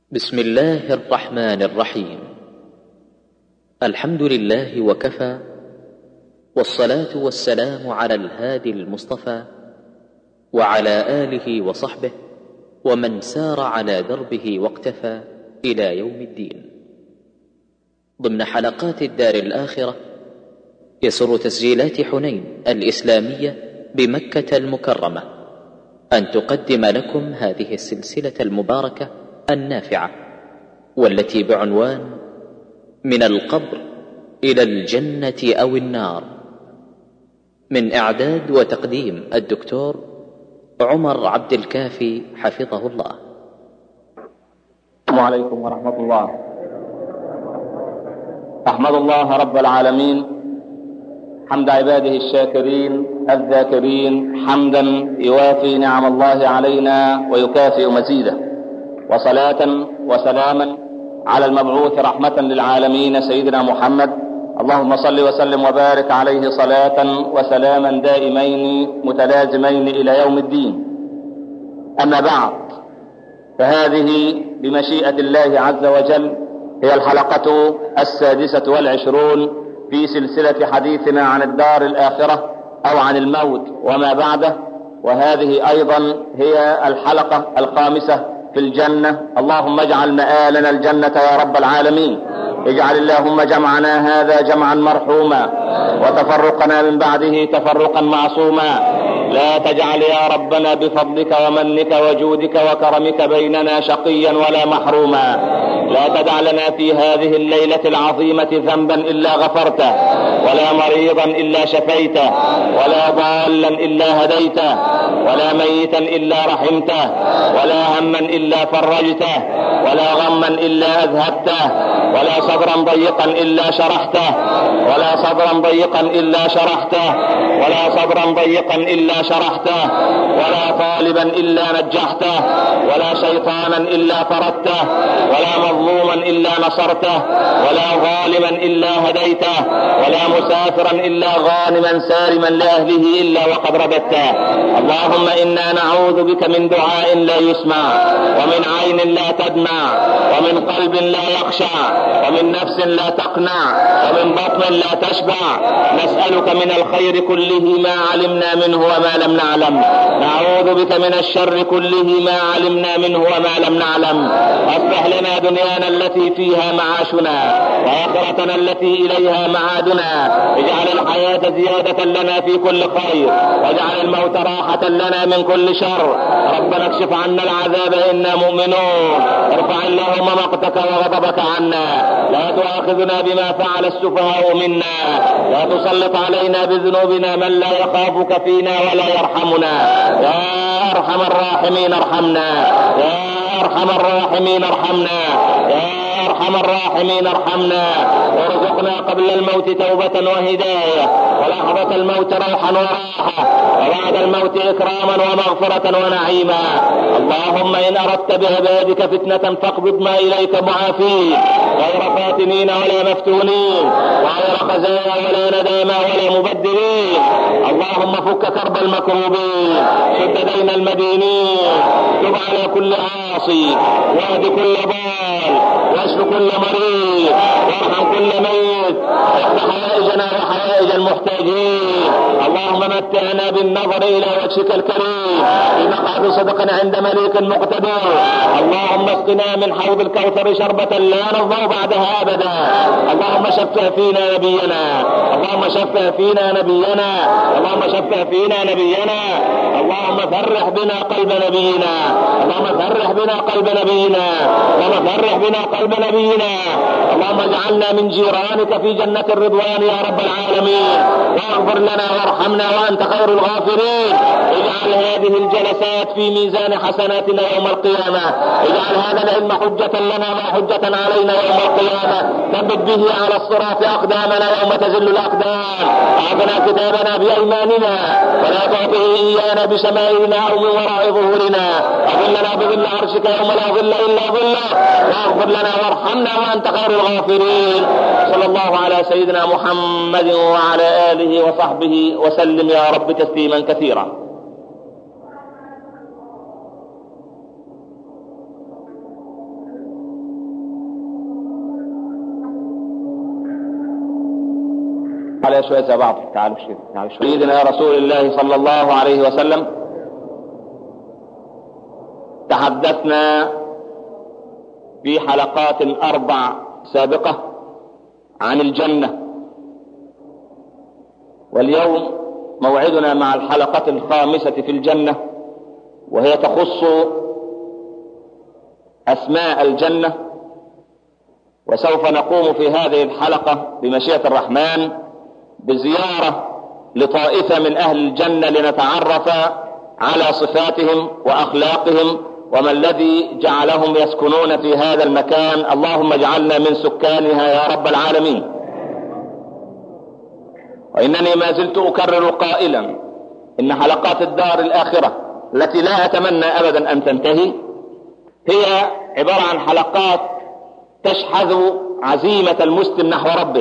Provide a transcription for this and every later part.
بسم الله الرحمن الرحيم الحمد لله وكفى والصلاه والسلام على الهادي المصطفى وعلى اله وصحبه ومن سار على دربه واقتفى الى يوم الدين ضمن حلقات الدار الاخره يسر تسجيلات حنين الاسلاميه بمكه المكرمه ان تقدم لكم هذه السلسله المباركه النافعه والتي بعنوان من القبر الى الجنه او النار من اعداد وتقديم الدكتور عمر عبد الكافي حفظه الله السلام عليكم ورحمه الله احمد الله رب العالمين حمد عباده الشاكرين الذاكرين حمدا يوافي نعم الله علينا ويكافئ مزيده وصلاة وسلاما على المبعوث رحمة للعالمين سيدنا محمد اللهم صل وسلم وبارك عليه صلاة وسلاما دائمين متلازمين إلى يوم الدين أما بعد فهذه بمشيئة الله عز وجل هي الحلقة السادسة والعشرون في سلسلة حديثنا عن الدار الآخرة أو عن الموت وما بعده وهذه أيضا هي الحلقة الخامسة في الجنة اللهم اجعل مآلنا الجنة يا رب العالمين اجعل اللهم جمعنا هذا جمعا مرحوما وتفرقنا من بعده تفرقا معصوما لا تجعل يا ربنا بفضلك ومنك وجودك وكرمك بيننا شقيا ولا محروما لا تدع لنا في هذه الليلة العظيمة ذنبا إلا غفرته ولا مريضا إلا شفيته ولا ضالا إلا هديته ولا ميتا إلا رحمته ولا هما إلا فرجته ولا غما إلا أذهبته ولا صدرا ضيقا إلا شرحته ولا صدرا ضيقا إلا شرحته ولا صدرا ضيقا إلا شرحته ولا طالبا إلا نجحته ولا شيطانا إلا طردته ولا مظلوما إلا نصرته ولا ظالما إلا هديته ولا مسافرا إلا غانما سالما لأهله إلا وقد رددته اللهم إنا نعوذ بك من دعاء لا يسمع ومن عين لا تدمع ومن قلب لا يخشع ومن نفس لا تقنع ومن بطن لا تشبع نسألك من الخير كله ما علمنا منه وما لم نعلم نعوذ بك من الشر كله ما علمنا منه وما لم نعلم اصلح لنا دنيانا التي فيها معاشنا واخرتنا التي اليها معادنا اجعل الحياة زيادة لنا في كل خير واجعل الموت راحة لنا من كل شر ربنا اكشف عنا العذاب انا مؤمنون ارفع اللهم مقتك وغضبك عنا لا تؤاخذنا بما فعل السفهاء منا لا تسلط علينا بذنوبنا من لا يخافك فينا ولا يرحمنا يا ارحم الراحمين ارحمنا يا ارحم الراحمين ارحمنا يا ارحم الراحمين ارحمنا وارزقنا قبل الموت توبة وهداية ولحظة الموت روحا وراحة وبعد الموت اكراما ومغفرة ونعيما اللهم ان اردت بعبادك فتنة فاقبض ما اليك معافين غير فاتنين ولا مفتونين وغير خزايا ولا ندامى ولا مبدلين اللهم فك كرب المكروبين سد دين المدينين تب على كل عاصي واهد كل ضال واشف كل مريض وارحم كل ميت اقض حوائجنا وحوائج المحتاجين اللهم متعنا بالنظر الى وجهك الكريم بمقعد صدق عند مليك مقتدر اللهم اسقنا من حوض الكوثر شربة لا نظمأ بعدها ابدا اللهم شفع فينا نبينا اللهم شفع فينا نبينا اللهم شفع فينا نبينا اللهم فرح بنا قلب نبينا اللهم فرح بنا قلب نبينا اللهم فرح بنا قلب نبينا اللهم اجعلنا من جيرانك في جنة الرضوان يا رب العالمين واغفر لنا وارحمنا وانت خير الغافرين اجعل هذه الجلسات في ميزان حسناتنا يوم القيامة اجعل هذا العلم حجة لنا لا حجة علينا يوم القيامة ثبت به على الصراط اقدامنا يوم تزل الاقدام اعطنا كتابنا بايماننا ولا تعطه ايانا بشمائلنا او من وراء ظهورنا اظلنا بظل عرشك يوم لا ظل الا ظله واغفر لنا وارحمنا وانت خير الغافرين صلى الله على سيدنا محمد وعلى اله وصحبه وسلم يا رب تسليما كثيرا عليها شويه زي بعض تعالوا شويه تعالوا شويه سيدنا رسول الله صلى الله عليه وسلم تحدثنا في حلقات اربع سابقه عن الجنه واليوم موعدنا مع الحلقه الخامسه في الجنه وهي تخص اسماء الجنه وسوف نقوم في هذه الحلقه بمشيئه الرحمن بزياره لطائفه من اهل الجنه لنتعرف على صفاتهم واخلاقهم وما الذي جعلهم يسكنون في هذا المكان اللهم اجعلنا من سكانها يا رب العالمين وانني ما زلت اكرر قائلا ان حلقات الدار الاخره التي لا اتمنى ابدا ان تنتهي هي عباره عن حلقات تشحذ عزيمه المسلم نحو ربه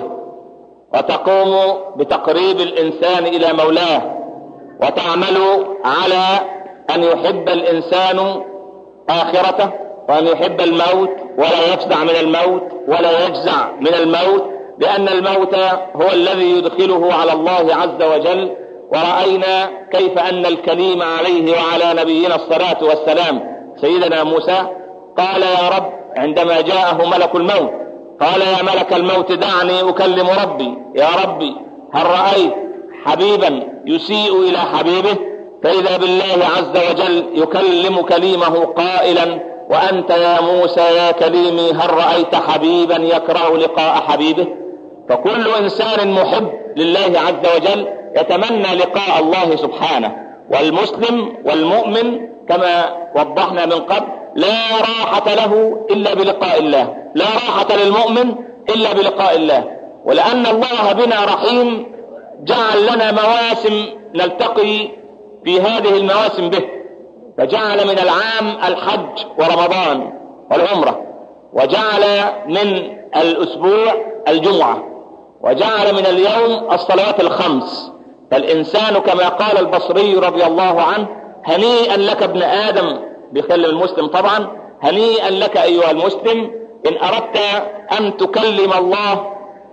وتقوم بتقريب الانسان الى مولاه وتعمل على ان يحب الانسان اخرته وان يحب الموت ولا يفزع من الموت ولا يجزع من الموت لان الموت هو الذي يدخله على الله عز وجل ورأينا كيف أن الكليم عليه وعلى نبينا الصلاة والسلام سيدنا موسى قال يا رب عندما جاءه ملك الموت قال يا ملك الموت دعني أكلم ربي يا ربي هل رأيت حبيبا يسيء إلى حبيبه فإذا بالله عز وجل يكلم كليمه قائلا وأنت يا موسى يا كليمي هل رأيت حبيبا يكره لقاء حبيبه فكل إنسان محب لله عز وجل يتمنى لقاء الله سبحانه والمسلم والمؤمن كما وضحنا من قبل لا راحة له إلا بلقاء الله لا راحة للمؤمن إلا بلقاء الله ولأن الله بنا رحيم جعل لنا مواسم نلتقي في هذه المواسم به فجعل من العام الحج ورمضان والعمرة وجعل من الأسبوع الجمعة وجعل من اليوم الصلوات الخمس فالإنسان كما قال البصري رضي الله عنه هنيئا لك ابن آدم بيكلم المسلم طبعا هنيئا لك أيها المسلم إن أردت أن تكلم الله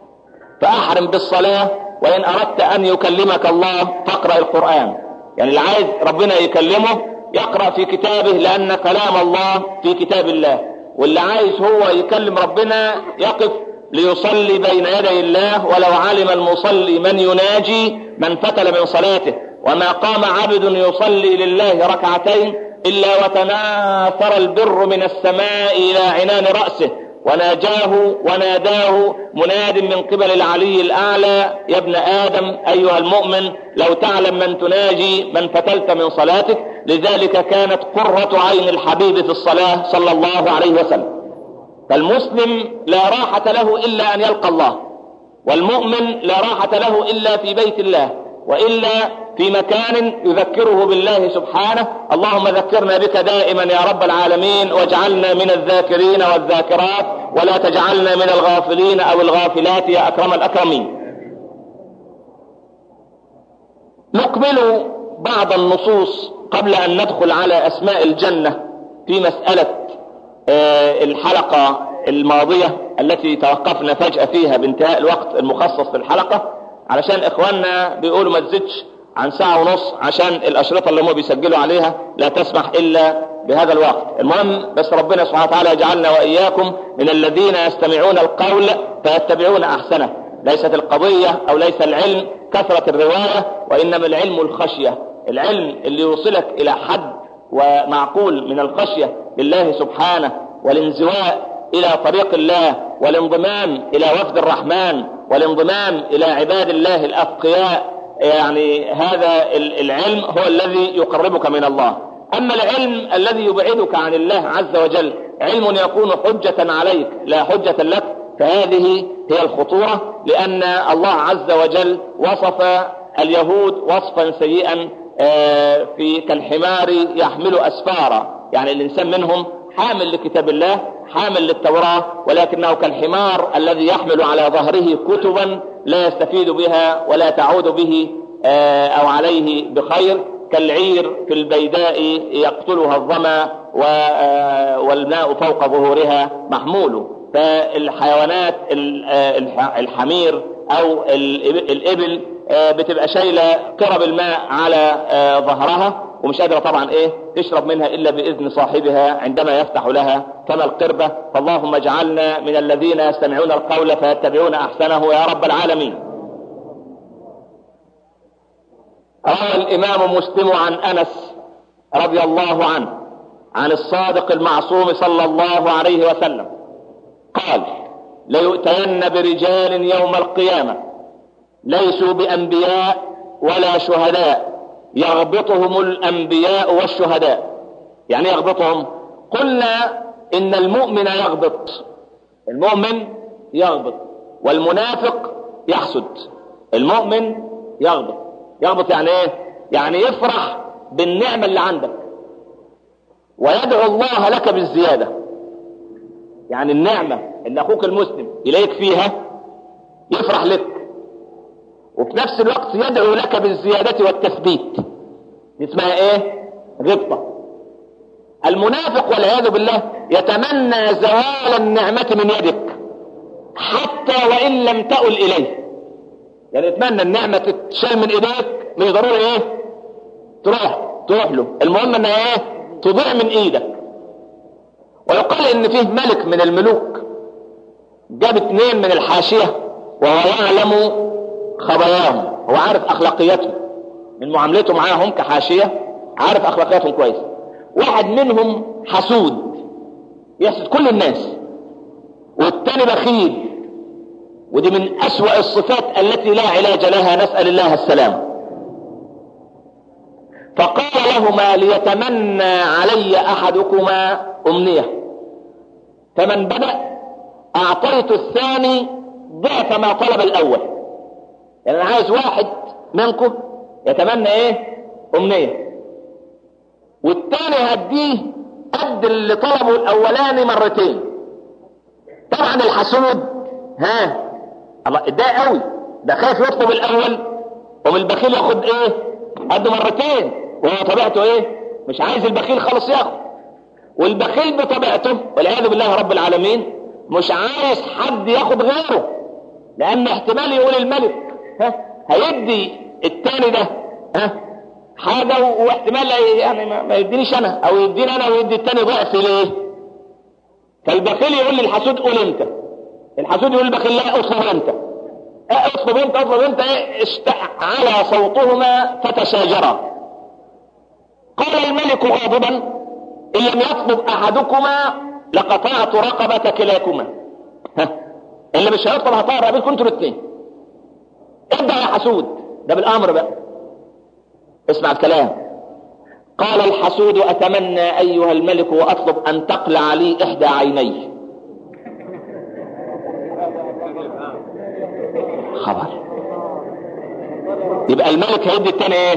فأحرم بالصلاة وإن أردت أن يكلمك الله فاقرأ القرآن يعني اللي عايز ربنا يكلمه يقرأ في كتابه لأن كلام الله في كتاب الله واللي عايز هو يكلم ربنا يقف ليصلي بين يدي الله ولو علم المصلي من يناجي من فتل من صلاته وما قام عبد يصلي لله ركعتين إلا وتناثر البر من السماء إلى عنان رأسه وناجاه وناداه مناد من قبل العلي الأعلى يا ابن آدم أيها المؤمن لو تعلم من تناجي من فتلت من صلاتك لذلك كانت قرة عين الحبيب في الصلاة صلى الله عليه وسلم فالمسلم لا راحة له إلا أن يلقى الله والمؤمن لا راحة له إلا في بيت الله وإلا في مكان يذكره بالله سبحانه اللهم ذكرنا بك دائما يا رب العالمين واجعلنا من الذاكرين والذاكرات ولا تجعلنا من الغافلين أو الغافلات يا أكرم الأكرمين نقبل بعض النصوص قبل أن ندخل على أسماء الجنة في مسألة الحلقة الماضية التي توقفنا فجأة فيها بانتهاء الوقت المخصص للحلقة علشان إخواننا بيقولوا ما تزيدش عن ساعة ونص عشان الأشرطة اللي هم بيسجلوا عليها لا تسمح إلا بهذا الوقت المهم بس ربنا سبحانه وتعالى يجعلنا وإياكم من الذين يستمعون القول فيتبعون أحسنه ليست القضية أو ليس العلم كثرة الرواية وإنما العلم الخشية العلم اللي يوصلك إلى حد ومعقول من الخشية لله سبحانه والانزواء إلى طريق الله والانضمام إلى وفد الرحمن والانضمام إلى عباد الله الأتقياء يعني هذا العلم هو الذي يقربك من الله أما العلم الذي يبعدك عن الله عز وجل علم يكون حجة عليك لا حجة لك فهذه هي الخطورة لأن الله عز وجل وصف اليهود وصفا سيئا في كالحمار يحمل أسفارا يعني الإنسان منهم حامل لكتاب الله حامل للتوراة ولكنه كالحمار الذي يحمل على ظهره كتبا لا يستفيد بها ولا تعود به أو عليه بخير كالعير في البيداء يقتلها الظما والماء فوق ظهورها محمول فالحيوانات الحمير او الابل بتبقى شايله قرب الماء على ظهرها ومش قادره طبعا ايه تشرب منها الا باذن صاحبها عندما يفتح لها كما القربه فاللهم اجعلنا من الذين يستمعون القول فيتبعون احسنه يا رب العالمين. روى الامام مسلم عن انس رضي الله عنه عن الصادق المعصوم صلى الله عليه وسلم قال ليؤتين برجال يوم القيامه ليسوا بانبياء ولا شهداء يغبطهم الانبياء والشهداء يعني يغبطهم قلنا ان المؤمن يغبط المؤمن يغبط والمنافق يحسد المؤمن يغبط يغبط يعني ايه يعني يفرح بالنعمة اللي عندك ويدعو الله لك بالزيادة يعني النعمة اللي اخوك المسلم اليك فيها يفرح لك وفي نفس الوقت يدعو لك بالزيادة والتثبيت اسمها ايه غبطة المنافق والعياذ بالله يتمنى زوال النعمة من يدك حتى وإن لم تؤل إليه يعني يتمنى النعمة تتشال من إيديك مش ضروري إيه تروح تروح له المهم إنها إيه تضيع من إيدك ويقال إن فيه ملك من الملوك جاب اثنين من الحاشية وهو يعلم خباياهم هو عارف أخلاقياتهم من معاملته معاهم كحاشية عارف أخلاقياتهم كويس واحد منهم حسود يحسد كل الناس والتاني بخيل ودي من أسوأ الصفات التي لا علاج لها نسأل الله السلام فقال لهما ليتمنى علي أحدكما أمنية فمن بدأ أعطيت الثاني ضعف ما طلب الأول يعني أنا عايز واحد منكم يتمنى إيه أمنية والتاني هديه قد اللي طلبه الأولاني مرتين طبعا الحسود ها الله اتضايق قوي ده خايف يطلب الاول ومن البخيل ياخد ايه قد مرتين وهو طبيعته ايه مش عايز البخيل خالص ياخد والبخيل بطبيعته والعياذ بالله رب العالمين مش عايز حد ياخد غيره لان احتمال يقول الملك ها هيدي التاني ده ها حاجة واحتمال يعني ما يدينيش انا او يديني انا ويدي التاني ضعف ليه فالبخيل يقول للحسود قول انت الحسود يقول للبخيل لا اطلب انت اه اطلب انت اطلب انت ايه على صوتهما فتشاجرا قال الملك غاضبا ان لم يطلب احدكما لقطعت رقبة كلاكما ها اللي مش هيطلب هطير رقبتكم انتوا الاثنين ابدا يا حسود ده بالامر بقى اسمع الكلام قال الحسود اتمنى ايها الملك واطلب ان تقلع لي احدى عيني خبر يبقى الملك هيدي التاني ايه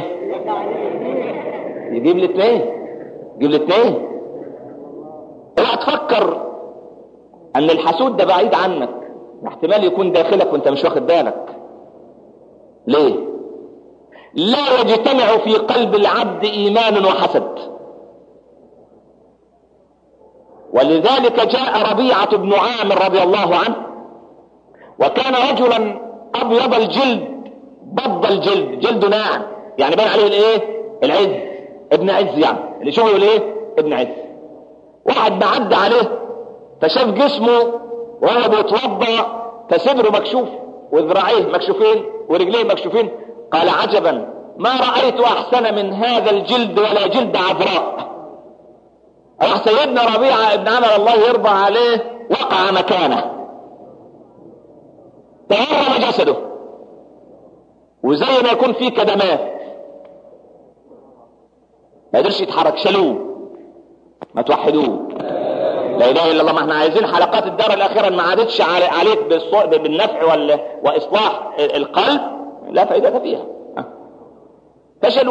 يجيب الاثنين يجيب الاثنين اوعى تفكر ان الحسود ده بعيد عنك احتمال يكون داخلك وانت مش واخد بالك ليه لا يجتمع في قلب العبد ايمان وحسد ولذلك جاء ربيعه بن عامر رضي الله عنه وكان رجلا ابيض الجلد بض الجلد جلده ناعم يعني باين عليه الايه العز ابن عز يعني اللي شو يقول ايه ابن عز واحد معدى عليه فشاف جسمه وهو بيتوضا فصدره مكشوف وذراعيه مكشوفين ورجليه مكشوفين قال عجبا ما رأيت أحسن من هذا الجلد ولا جلد عذراء راح سيدنا ربيعة ابن عمر الله يرضى عليه وقع مكانه تورم جسده وزي ما يكون فيه كدمات ما قدرش يتحرك شالوه ما توحدوه لا اله الا الله ما احنا عايزين حلقات الدار الاخيره ما عادتش عليك بالنفع واصلاح القلب لا فائده فيها فشلوا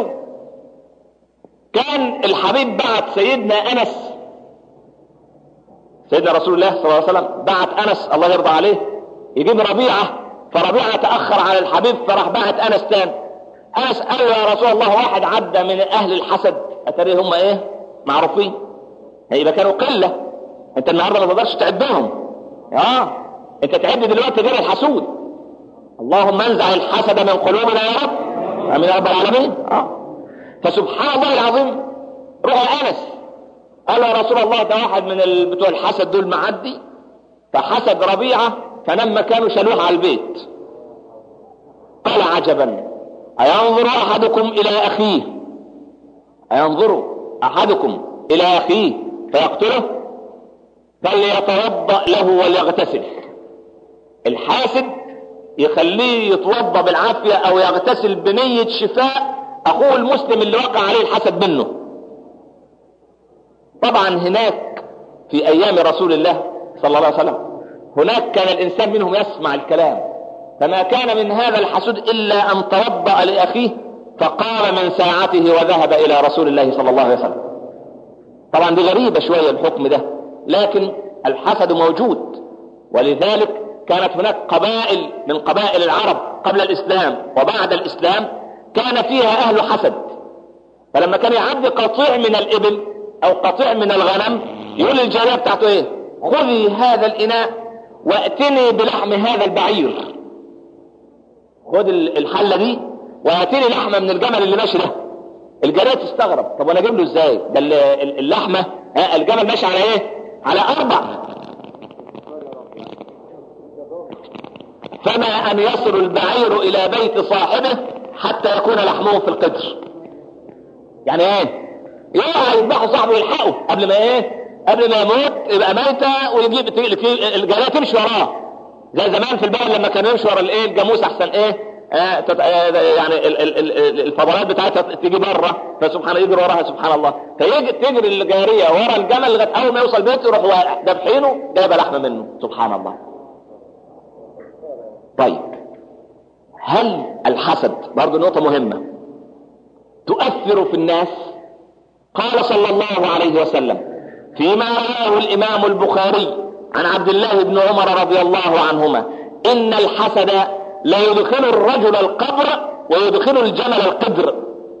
كان الحبيب بعت سيدنا انس سيدنا رسول الله صلى الله عليه وسلم بعت انس الله يرضى عليه يجيب ربيعه فربيعه تاخر على الحبيب فراح بعت انس تاني انس قال له يا رسول الله واحد عدى من اهل الحسد اتاري هم ايه معروفين يبقى كانوا قله انت النهارده ما تقدرش تعدهم اه انت تعد دلوقتي غير الحسود اللهم انزع الحسد من قلوبنا يا رب امين يا رب العالمين اه فسبحان الله العظيم روح انس قال يا رسول الله ده واحد من ال- بتوع الحسد دول معدي فحسد ربيعه فنام مكانه شالوه على البيت قال عجبا أينظر أحدكم إلى أخيه أينظر أحدكم إلى أخيه فيقتله فليتوضأ له وليغتسل الحاسد يخليه يتوضأ بالعافية أو يغتسل بنية شفاء أخوه المسلم اللي وقع عليه الحسد منه طبعا هناك في أيام رسول الله صلى الله عليه وسلم هناك كان الإنسان منهم يسمع الكلام فما كان من هذا الحسود إلا أن توضأ لأخيه فقام من ساعته وذهب إلى رسول الله صلى الله عليه وسلم طبعا دي غريبة شوية الحكم ده لكن الحسد موجود ولذلك كانت هناك قبائل من قبائل العرب قبل الإسلام وبعد الإسلام كان فيها أهل حسد فلما كان يعدي قطيع من الإبل أو قطيع من الغنم يقول للجارية بتاعته إيه خذي هذا الإناء وأتني بلحم هذا البعير خد الحلة دي وهاتيلي لحمة من الجمل اللي ماشي ده الجارية تستغرب طب وانا اجيب له ازاي ده ال- ال- اللحمة ها الجمل ماشي على ايه على اربع فما ان يصل البعير الى بيت صاحبه حتى يكون لحمه في القدر يعني ايه يقع يذبحوا صاحبه يلحقه قبل ما ايه قبل ما يموت يبقى ميتة ويجيب الجارية تمشي وراه زي زمان في البلد لما كانوا يمشوا ورا الايه الجاموس احسن ايه آه تت... آه يعني ال... ال... ال... الفضلات بتاعتها تيجي بره فسبحان يجري وراها سبحان الله فيجي تجري الجاريه ورا الجمل لغايه اول ما يوصل بيته يروح واقع دابحينه جايبه لحمه منه سبحان الله. طيب هل الحسد برضه نقطه مهمه تؤثر في الناس؟ قال صلى الله عليه وسلم فيما رواه الامام البخاري عن عبد الله بن عمر رضي الله عنهما ان الحسد لا يدخل الرجل القبر ويدخل الجمل القدر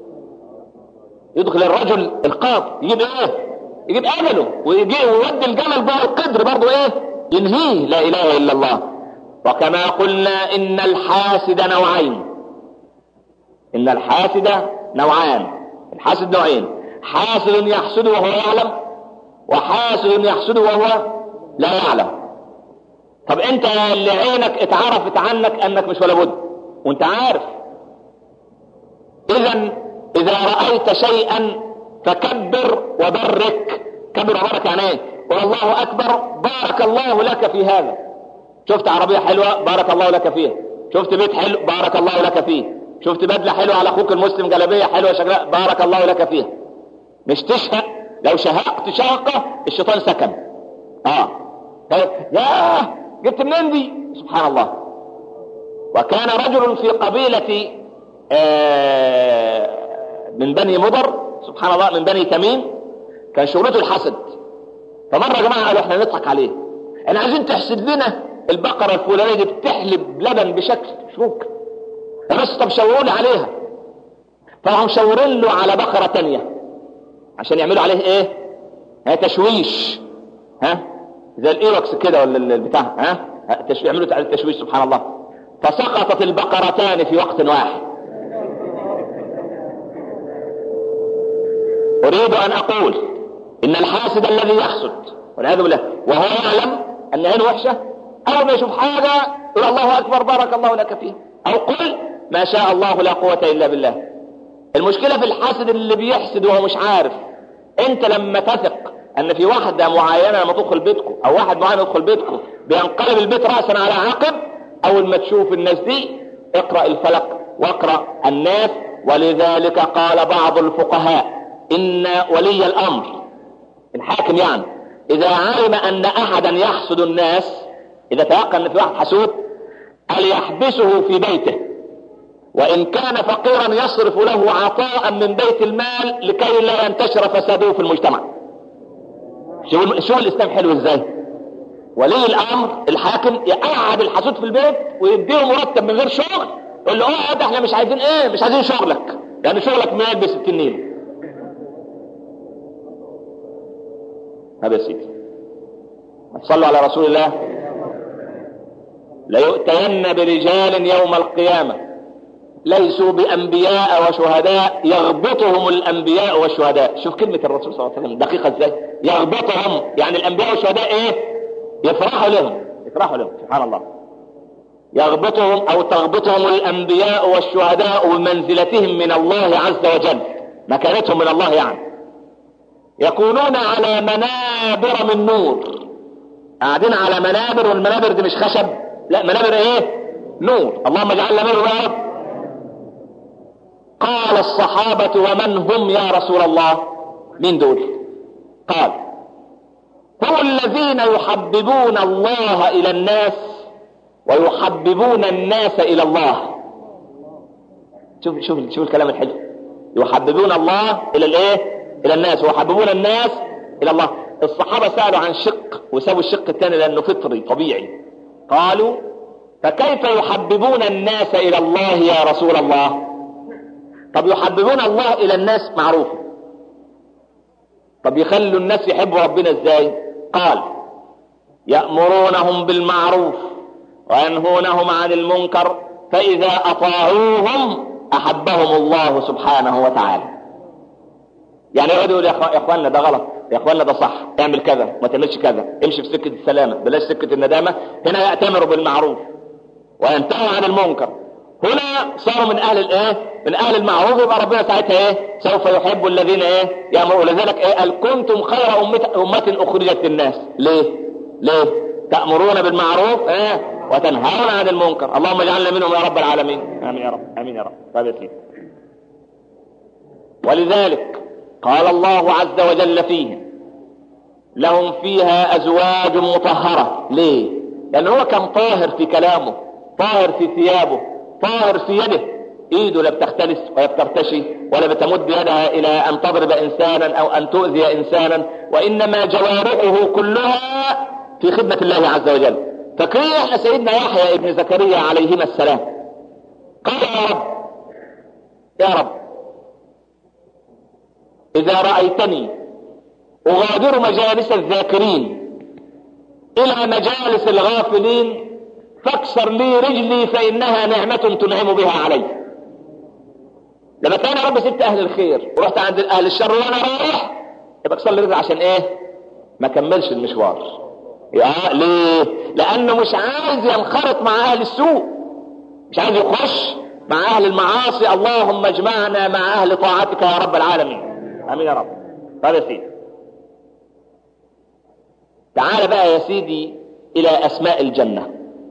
يدخل الرجل القبر يجيب ايه يجيب اجله ويجي ويودي الجمل جوه القدر برضه ايه ينهيه لا اله الا الله وكما قلنا ان الحاسد نوعين ان الحاسد نوعان الحاسد نوعين حاسد يحسد وهو يعلم وحاسد يحسد وهو لا يعلم طب انت اللي عينك اتعرفت عنك انك مش ولا بد وانت عارف اذا اذا رأيت شيئا فكبر وبرك كبر وبرك يعني ايه قل الله اكبر بارك الله لك في هذا شفت عربية حلوة بارك الله لك فيها شفت بيت حلو بارك الله لك فيه شفت بدلة حلوة على اخوك المسلم جلبية حلوة شكلها بارك الله لك فيها مش تشهق لو شهقت شهقة الشيطان سكن اه طيب ياه جبت منين دي سبحان الله وكان رجل في قبيلة آه من بني مضر سبحان الله من بني تميم كان شغلته الحسد فمرة يا جماعة قالوا احنا نضحك عليه احنا عايزين تحسد لنا البقرة الفلانية دي بتحلب لبن بشكل مش ممكن بس طب شاوروا لي عليها فراحوا مشاورين له على بقرة تانية عشان يعملوا عليه ايه ها تشويش ها زي الايروكس كده ولا البتاع ها يعملوا تشويش سبحان الله فسقطت البقرتان في وقت واحد اريد ان اقول ان الحاسد الذي يحسد والعياذ بالله وهو يعلم ان عينه وحشه اول ما يشوف حاجه يقول الله اكبر بارك الله لك فيه او قل ما شاء الله لا قوه الا بالله المشكله في الحاسد اللي بيحسد وهو مش عارف انت لما تثق ان في واحده معينه لما تدخل بيتكم او واحد معين يدخل بيتكم بينقلب البيت راسا على عقب اول ما تشوف الناس دي اقرا الفلق واقرا الناس ولذلك قال بعض الفقهاء ان ولي الامر الحاكم يعني اذا علم ان احدا يحسد الناس اذا تيقن ان في واحد حسود فليحبسه في بيته وإن كان فقيرا يصرف له عطاء من بيت المال لكي لا ينتشر فساده في المجتمع شوف شو الإسلام حلو إزاي ولي الأمر الحاكم يقعد الحسود في البيت ويديه مرتب من غير شغل يقول له اقعد احنا مش عايزين ايه مش عايزين شغلك يعني شغلك ما ب 60 نيل هذا يا سيدي صلوا على رسول الله ليؤتين برجال يوم القيامة ليسوا بأنبياء وشهداء يغبطهم الأنبياء والشهداء شوف كلمة الرسول صلى الله عليه وسلم دقيقة ازاي يغبطهم يعني الأنبياء والشهداء ايه يفرحوا لهم يفرحوا لهم سبحان الله يغبطهم أو تغبطهم الأنبياء والشهداء بمنزلتهم من الله عز وجل مكانتهم من الله يعني يكونون على منابر من نور قاعدين على منابر والمنابر دي مش خشب لا منابر ايه نور اللهم اجعلنا منهم يا رب قال الصحابة ومن هم يا رسول الله من دول قال هم الذين يحببون الله إلى الناس ويحببون الناس إلى الله شوف شوف شوف الكلام الحلو يحببون الله إلى الإيه؟ إلى الناس ويحببون الناس إلى الله الصحابة سألوا عن شق وسووا الشق الثاني لأنه فطري طبيعي قالوا فكيف يحببون الناس إلى الله يا رسول الله طب يحببون الله إلى الناس معروف طب يخلوا الناس يحبوا ربنا ازاي قال يأمرونهم بالمعروف وينهونهم عن المنكر فإذا أطاعوهم أحبهم الله سبحانه وتعالى يعني يقعد يقول يا اخواننا ده غلط يا اخواننا ده صح اعمل كذا ما تعملش كذا امشي في سكه السلامه بلاش سكه الندامه هنا يأتمروا بالمعروف وينتهوا عن المنكر هنا صاروا من اهل الايه من اهل المعروف يبقى ربنا ساعتها ايه سوف يحب الذين ايه يامروا لذلك ايه قال كنتم خير امه امه اخرجت للناس ليه ليه تامرون بالمعروف ايه وتنهون عن المنكر اللهم اجعلنا منهم يا رب العالمين امين يا رب امين يا رب طيب يا سيدي ولذلك قال الله عز وجل فيهم لهم فيها ازواج مطهره ليه لان هو كان طاهر في كلامه طاهر في ثيابه طاهر في يده ايده لا بتختلس ولا بترتشي ولا بتمد يدها الى ان تضرب انسانا او ان تؤذي انسانا وانما جوارحه كلها في خدمة الله عز وجل فكرين احنا سيدنا يحيى ابن زكريا عليهما السلام قال يا رب يا رب اذا رأيتني اغادر مجالس الذاكرين الى مجالس الغافلين فاكسر لي رجلي فانها نعمة تنعم بها علي لما كان يا رب سبت اهل الخير ورحت عند اهل الشر وانا رايح يبقى اكسر لي رجلي عشان ايه ما كملش المشوار يا ليه لانه مش عايز ينخرط مع اهل السوء مش عايز يخش مع اهل المعاصي اللهم اجمعنا مع اهل طاعتك يا رب العالمين امين يا رب طيب يا سيدي تعال بقى يا سيدي الى اسماء الجنه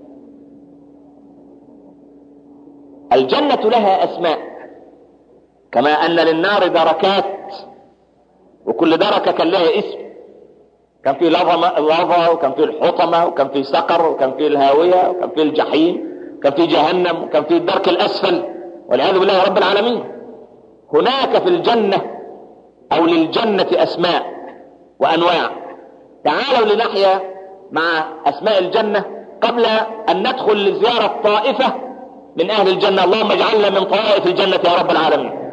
الجنه لها اسماء كما ان للنار دركات وكل دركه كان لها اسم كان في لظمة لظى وكان في الحطمة وكان في سقر وكان في الهاوية وكان في الجحيم وكان في جهنم وكان في الدرك الأسفل والعياذ بالله رب العالمين هناك في الجنة أو للجنة أسماء وأنواع تعالوا لنحيا مع أسماء الجنة قبل أن ندخل لزيارة طائفة من أهل الجنة اللهم اجعلنا من طوائف الجنة يا رب العالمين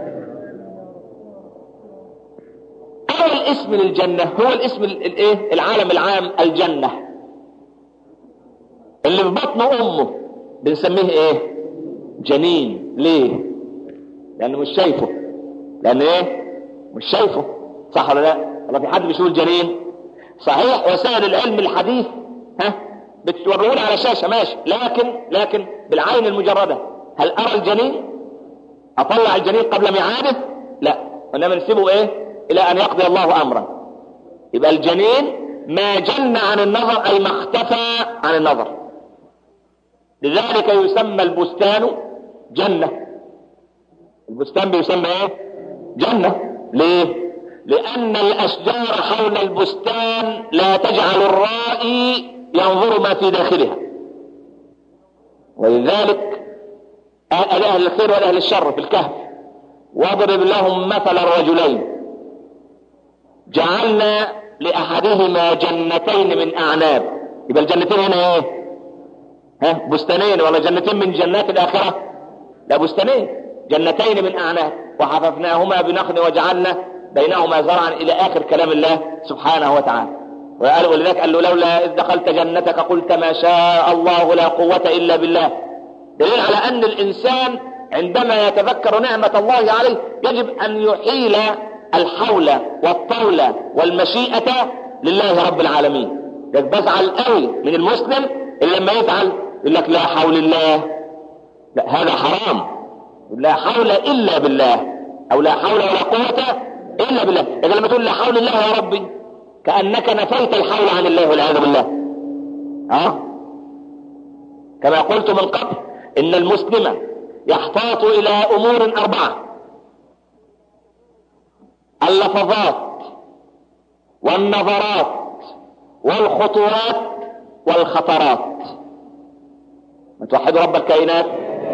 أول اسم للجنة هو الاسم الايه العالم العام الجنة اللي في بطن أمه بنسميه ايه جنين ليه لأنه مش شايفه لأن ايه مش شايفه صح ولا لا ولا في حد بيشوف الجنين صحيح وسائل العلم الحديث ها بتوروني على شاشة ماشي لكن لكن بالعين المجردة هل أرى الجنين أطلع الجنين قبل ميعاده لا وإنما نسيبه ايه الى ان يقضي الله امرا يبقى الجنين ما جن عن النظر اي ما اختفى عن النظر لذلك يسمى البستان جنة البستان بيسمى ايه جنة ليه لان الاشجار حول البستان لا تجعل الرائي ينظر ما في داخلها ولذلك اهل الخير واهل الشر في الكهف واضرب لهم مثل الرجلين جعلنا لأحدهما جنتين من أعناب يبقى الجنتين هنا ايه ها بستانين ولا جنتين من جنات الآخرة لا بستانين جنتين من أعناب وحففناهما بنخل وجعلنا بينهما زرعا إلى آخر كلام الله سبحانه وتعالى وقال ولذلك قال له لولا إذ دخلت جنتك قلت ما شاء الله لا قوة إلا بالله دليل على أن الإنسان عندما يتذكر نعمة الله عليه يجب أن يحيل الحول والطول والمشيئة لله رب العالمين بزعل قوي من المسلم اللي لما يفعل يقول لك لا حول الله لا هذا حرام لا حول إلا بالله أو لا حول ولا قوة إلا بالله إذا لما تقول لا حول الله يا ربي كأنك نفيت الحول عن الله والعياذ بالله أه؟ كما قلت من قبل إن المسلم يحتاط إلى أمور أربعة اللفظات والنظرات والخطوات والخطرات من توحدوا رب الكائنات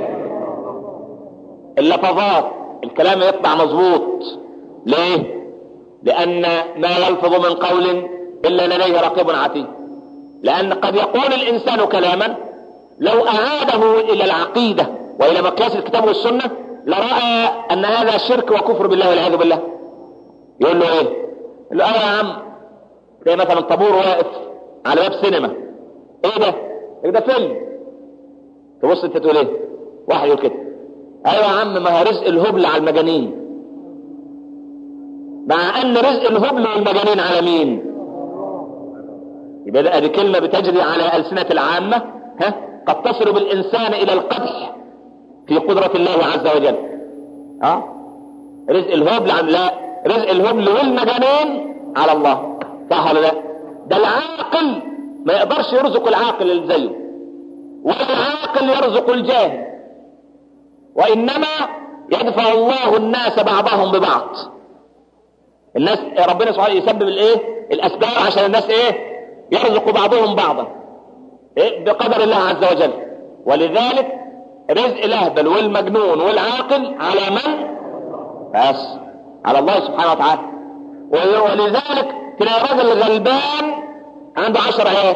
اللفظات الكلام يطلع مظبوط ليه لأن ما يلفظ من قول إلا لديه رقيب عتيد لأن قد يقول الإنسان كلاما لو أعاده إلى العقيدة وإلى مقياس الكتاب والسنة لرأى أن هذا شرك وكفر بالله والعياذ بالله يقول له إيه؟ يقول له آه يا عم زي مثلا طابور واقف على باب سينما إيه ده؟ إيه ده فيلم تبص أنت تقول إيه؟ واحد يقول كده أيوة يا عم ما هي رزق الهبل على المجانين مع ان رزق الهبل والمجانين على مين يبقى ده دي كلمة بتجري على ألسنة العامة ها قد تصل بالإنسان إلى القدح في قدرة الله عز وجل ها رزق الهبل عن لا رزق الهبل والمجانين على الله صح ولا لا ده العاقل ما يقدرش يرزق العاقل اللي زيه ولا العاقل يرزق الجاهل وإنما يدفع الله الناس بعضهم ببعض الناس ربنا سبحانه يسبب الايه الاسباب عشان الناس ايه يرزق بعضهم بعضا إيه؟ بقدر الله عز وجل ولذلك رزق الاهبل والمجنون والعاقل على من بس على الله سبحانه وتعالى ولذلك تلاقي راجل غلبان عنده عشر عيال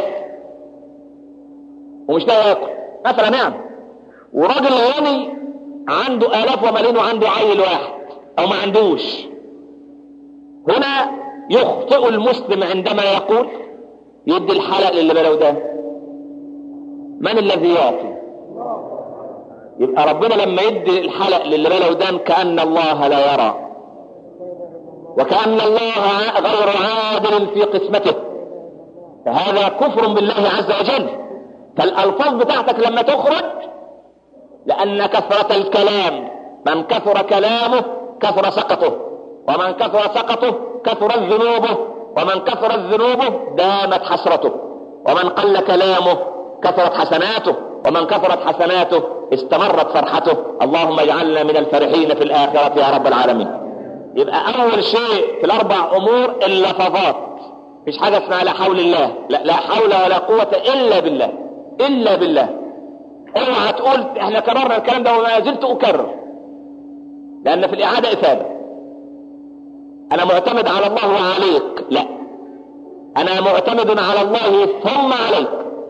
ومش لاقي ياكل مثلا يعني وراجل غني عنده الاف وملايين وعنده عيل واحد او ما عندوش هنا يخطئ المسلم عندما يقول يدي الحلق للي بلو ده من الذي يعطي يبقى ربنا لما يدي الحلق للي بلو ده كأن الله لا يرى وكأن الله غير عادل في قسمته فهذا كفر بالله عز وجل فالألفاظ بتاعتك لما تخرج لأن كثرة الكلام من كثر كلامه كثر سقطه ومن كثر سقطه كثرت ذنوبه ومن كثرت ذنوبه دامت حسرته ومن قل كلامه كثرت حسناته ومن كثرت حسناته استمرت فرحته اللهم اجعلنا من الفرحين في الآخرة يا رب العالمين يبقى أول شيء في الأربع أمور اللفظات مش حاجة اسمها لا حول الله لا, لا حول ولا قوة إلا بالله إلا بالله اوعى تقول احنا كررنا الكلام ده وما زلت أكرر لأن في الإعادة إثابة انا معتمد على الله وعليك لا انا معتمد على الله ثم عليك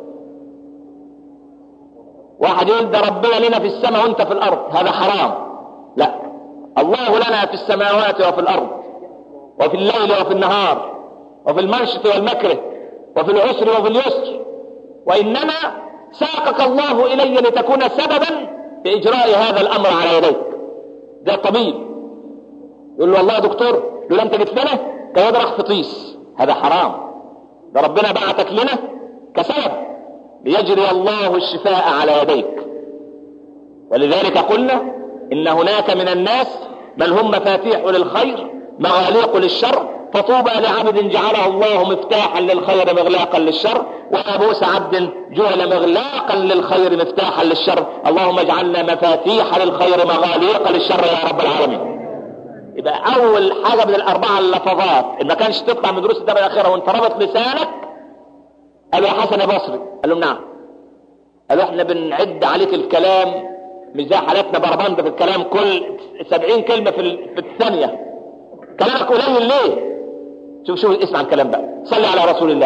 واحد يقول ده ربنا لنا في السماء وانت في الارض هذا حرام لا الله لنا في السماوات وفي الارض وفي الليل وفي النهار وفي المنشط والمكره وفي العسر وفي اليسر وانما ساقك الله الي لتكون سببا في اجراء هذا الامر على يديك ده طبيب يقول له والله يا دكتور يقول انت جيت لنا كيضرح في طيس هذا حرام ده ربنا بعتك لنا كسبب ليجري الله الشفاء على يديك ولذلك قلنا ان هناك من الناس من هم مفاتيح للخير مغاليق للشر فطوبى لعبد جعله الله مفتاحا للخير مغلاقا للشر وابوس عبد جعل مغلاقا للخير مفتاحا للشر اللهم اجعلنا مفاتيح للخير مغاليق للشر يا رب العالمين يبقى اول حاجة من الاربعة اللفظات ان ما كانش تطلع من دروس الدرجة الاخيرة وانت رابط لسانك قالوا يا حسن يا بصري قال لهم نعم قالوا احنا بنعد عليك الكلام مش زي حالتنا بربند في الكلام كل سبعين كلمة في, في الثانية كلامك قليل ليه شوف شوف اسمع الكلام بقى صلي على رسول الله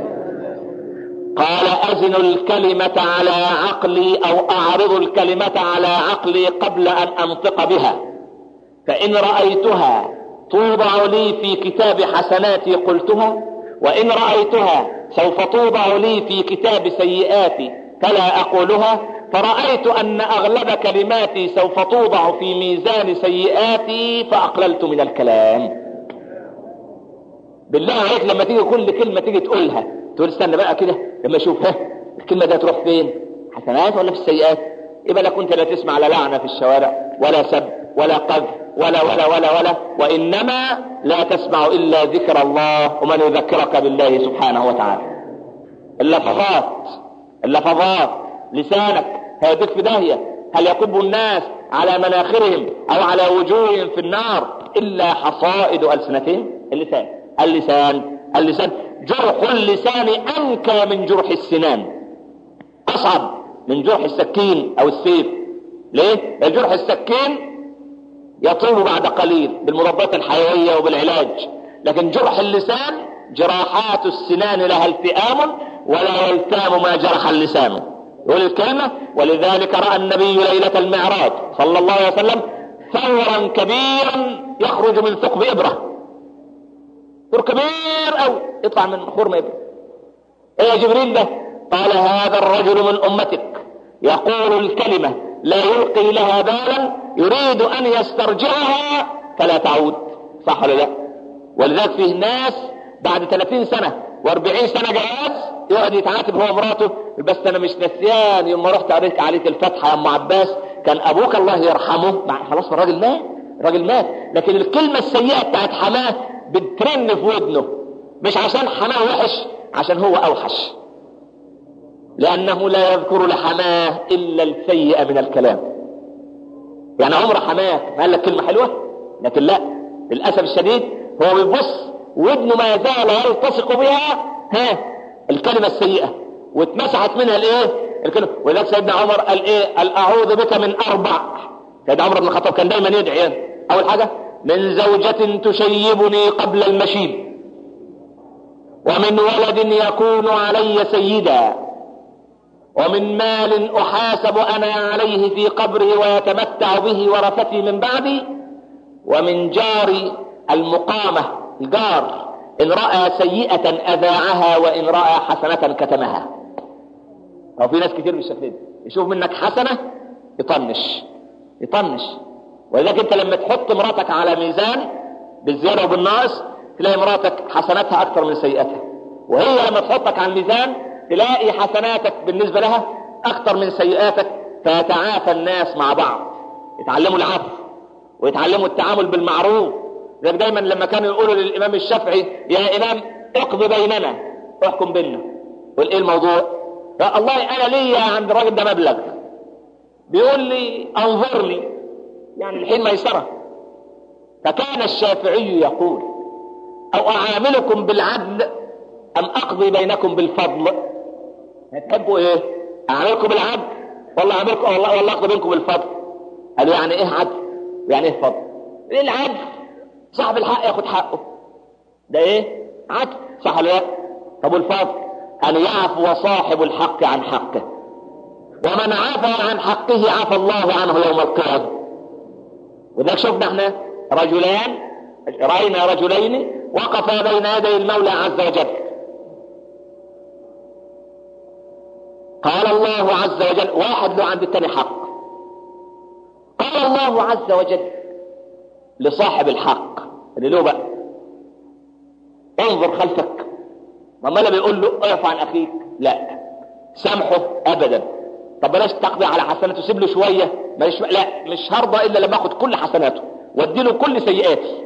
قال أزن الكلمة على عقلي أو أعرض الكلمة على عقلي قبل أن أنطق بها فإن رأيتها توضع لي في كتاب حسناتي قلتها وإن رأيتها سوف توضع لي في كتاب سيئاتي فلا أقولها فرأيت أن أغلب كلماتي سوف توضع في ميزان سيئاتي فأقللت من الكلام بالله عليك لما تيجي كل كلمة تيجي تقولها تقول استنى بقى كده لما اشوف ها الكلمة دي هتروح فين حسنات ولا في السيئات يبقى لا كنت لا تسمع لا لعنة في الشوارع ولا سب ولا قذف ولا ولا ولا ولا وإنما لا تسمع إلا ذكر الله ومن يذكرك بالله سبحانه وتعالى اللفظات اللفظات لسانك هيدك في داهية هل يكب الناس على مناخرهم أو على وجوههم في النار إلا حصائد ألسنتهم اللسان اللسان اللسان جرح اللسان أنكى من جرح السنان أصعب من جرح السكين أو السيف ليه؟ جرح السكين يطول بعد قليل بالمضادات الحيوية وبالعلاج لكن جرح اللسان جراحات السنان لها التئام ولا يلتام ما جرح اللسان يقول الكلمة ولذلك رأى النبي ليلة المعراج صلى الله عليه وسلم ثورا كبيرا يخرج من ثقب إبرة ثور كبير أو يطلع من خرم إبرة إيه يا جبريل ده قال هذا الرجل من أمتك يقول الكلمة لا يلقي لها بالا يريد أن يسترجعها فلا تعود صح ولا لا ولذلك فيه ناس بعد 30 سنة و40 سنة جواز يقعد يتعاتب هو ومراته بس انا مش نسيان يوم ما رحت قريت عليك الفتحة يا ام عباس كان ابوك الله يرحمه مع خلاص الراجل مات الراجل مات لكن الكلمة السيئة بتاعت حماه بترن في ودنه مش عشان حماه وحش عشان هو اوحش لانه لا يذكر لحماه الا السيئة من الكلام يعني عمر حماك قال لك كلمة حلوة لكن لا للأسف الشديد هو بيبص ودنه ما يزال يلتصق بها ها الكلمة السيئة واتمسحت منها الايه الكلمة ولذلك سيدنا عمر قال ايه قال اعوذ بك من اربع سيدنا عمر بن الخطاب كان دايما يدعي يعني. اول حاجة من زوجة تشيبني قبل المشيب ومن ولد يكون علي سيدا ومن مال احاسب انا عليه في قبره ويتمتع به ورثتي من بعدي ومن جار المقامة الجار إن رأى سيئة أذاعها وإن رأى حسنة كتمها أو في ناس كتير بالشكل ده يشوف منك حسنة يطنش يطنش ولذلك أنت لما تحط مراتك على ميزان بالزيادة وبالناقص تلاقي مراتك حسناتها أكثر من سيئتها وهي لما تحطك على الميزان تلاقي حسناتك بالنسبة لها أكثر من سيئاتك فيتعافى الناس مع بعض يتعلموا العفو ويتعلموا التعامل بالمعروف زي دايما لما كانوا يقولوا للامام الشافعي يا امام اقضي بيننا احكم بيننا يقول ايه الموضوع لا الله انا ليا عند الراجل ده مبلغ بيقول لي انظر لي يعني الحين ميسره فكان الشافعي يقول او اعاملكم بالعدل ام اقضي بينكم بالفضل هتحبوا ايه اعاملكم بالعدل والله اعاملكم والله والله اقضي بينكم بالفضل قالوا يعني ايه عدل يعني ايه فضل ايه العدل صاحب الحق ياخد حقه ده ايه عدل صح ولا لا طب والفضل ان يعفو صاحب الحق عن حقه ومن عفى عن حقه عفى الله عنه يوم القيامه وذلك شفنا احنا رجلان راينا رجلين وقفا بين يدي المولى عز وجل قال الله عز وجل واحد له عند التاني حق قال الله عز وجل لصاحب الحق اللي له بقى انظر خلفك ما لا بيقول له اعف عن اخيك لا سامحه ابدا طب بلاش تقضي على حسناته سيب له شويه مش لا مش هرضى الا لما اخد كل حسناته وادي له كل سيئاتي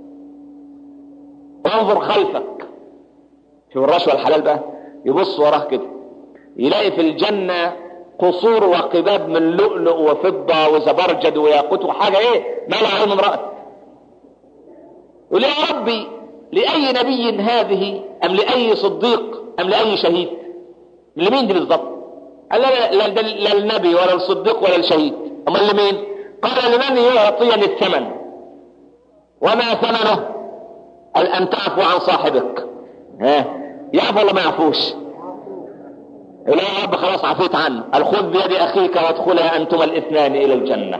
انظر خلفك شوف الرشوه الحلال بقى يبص وراه كده يلاقي في الجنه قصور وقباب من لؤلؤ وفضه وزبرجد وياقوت وحاجه ايه ما لا عين رأت يقول يا ربي لأي نبي هذه أم لأي صديق أم لأي شهيد لمين دي بالضبط قال لا لا, لا, لا النبي ولا الصديق ولا الشهيد أمال لمين قال لمن يعطيني الثمن وما ثمنه قال أن تعفو عن صاحبك ها يعفو ولا ما يعفوش يقول يا رب خلاص عفيت عنه قال خذ بيد أخيك وادخلا أنتما الاثنان إلى الجنة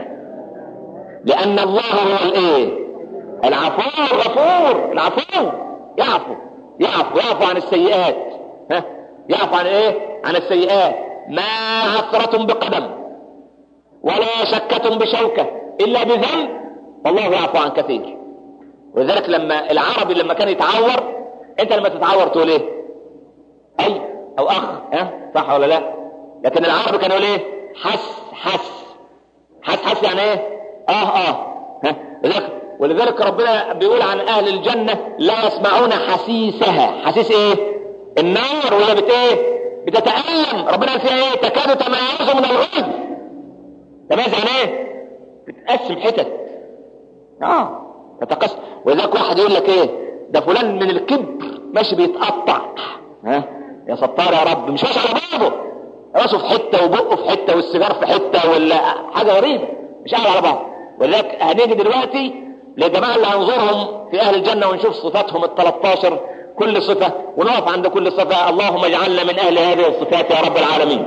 لأن الله هو الإيه العفو الغفور العفو يعفو يعفو يعفو عن السيئات ها يعفو عن ايه عن السيئات ما عثرة بقدم ولا شكة بشوكة الا بذنب والله يعفو عن كثير ولذلك لما العربي لما كان يتعور انت لما تتعور تقول ايه اي او اخ ها صح ولا لا لكن العربي كان يقول ايه حس حس حس حس يعني ايه اه اه ها ولذلك ولذلك ربنا بيقول عن اهل الجنه لا يسمعون حسيسها حسيس ايه النار وهي بت ايه بتتألم ربنا قال فيها ايه تكاد تميز من الغيظ تميز يعني ايه بتقسم حتت اه تتقسم ولذلك واحد يقول لك ايه ده فلان من الكبر ماشي بيتقطع ها يا ستار يا رب مش ماشي على بعضه راسه في حته وبقه في حته والسيجار في حته ولا حاجه غريبه مش قاعد على بعض ولذلك هنيجي دلوقتي للجماعه اللي هنزورهم في اهل الجنه ونشوف صفاتهم ال 13 كل صفه ونقف عند كل صفه اللهم اجعلنا من اهل هذه الصفات يا رب العالمين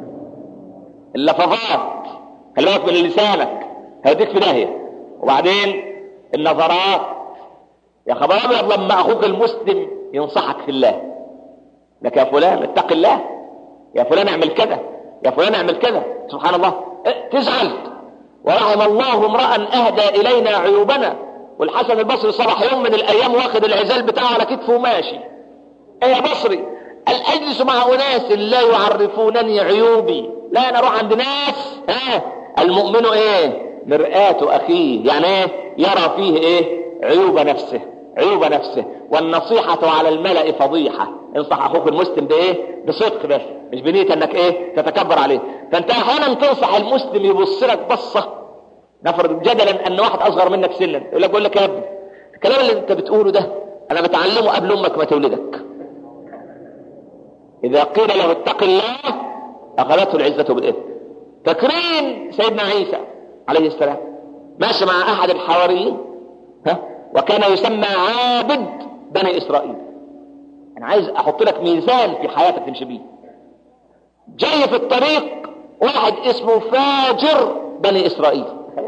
اللفظات خلي بالك من لسانك هيديك في داهيه وبعدين النظرات يا خبر ابيض لما اخوك المسلم ينصحك في الله لك يا فلان اتق الله يا فلان اعمل كذا يا فلان اعمل كذا سبحان الله اه تزعل ورحم الله امرأ اهدى الينا عيوبنا والحسن البصري صبح يوم من الايام واخد العزال بتاعه على كتفه وماشي ايه يا بصري قال اجلس مع اناس لا يعرفونني عيوبي لا انا اروح عند ناس ها المؤمن ايه مرآة اخيه يعني ايه يرى فيه ايه عيوب نفسه عيوب نفسه والنصيحة على الملأ فضيحة انصح اخوك المسلم بايه بصدق بس مش بنية انك ايه تتكبر عليه فانت احيانا تنصح المسلم يبص لك بصة نفرض جدلا ان واحد اصغر منك سنا يقول لك بقول لك يا ابني الكلام اللي انت بتقوله ده انا بتعلمه قبل امك ما تولدك اذا قيل له اتق الله اخذته العزة بالاثم تكريم سيدنا عيسى عليه السلام ماشي مع احد الحواريين ها وكان يسمى عابد بني اسرائيل انا عايز احط لك ميزان في حياتك تمشي بيه جاي في الطريق واحد اسمه فاجر بني اسرائيل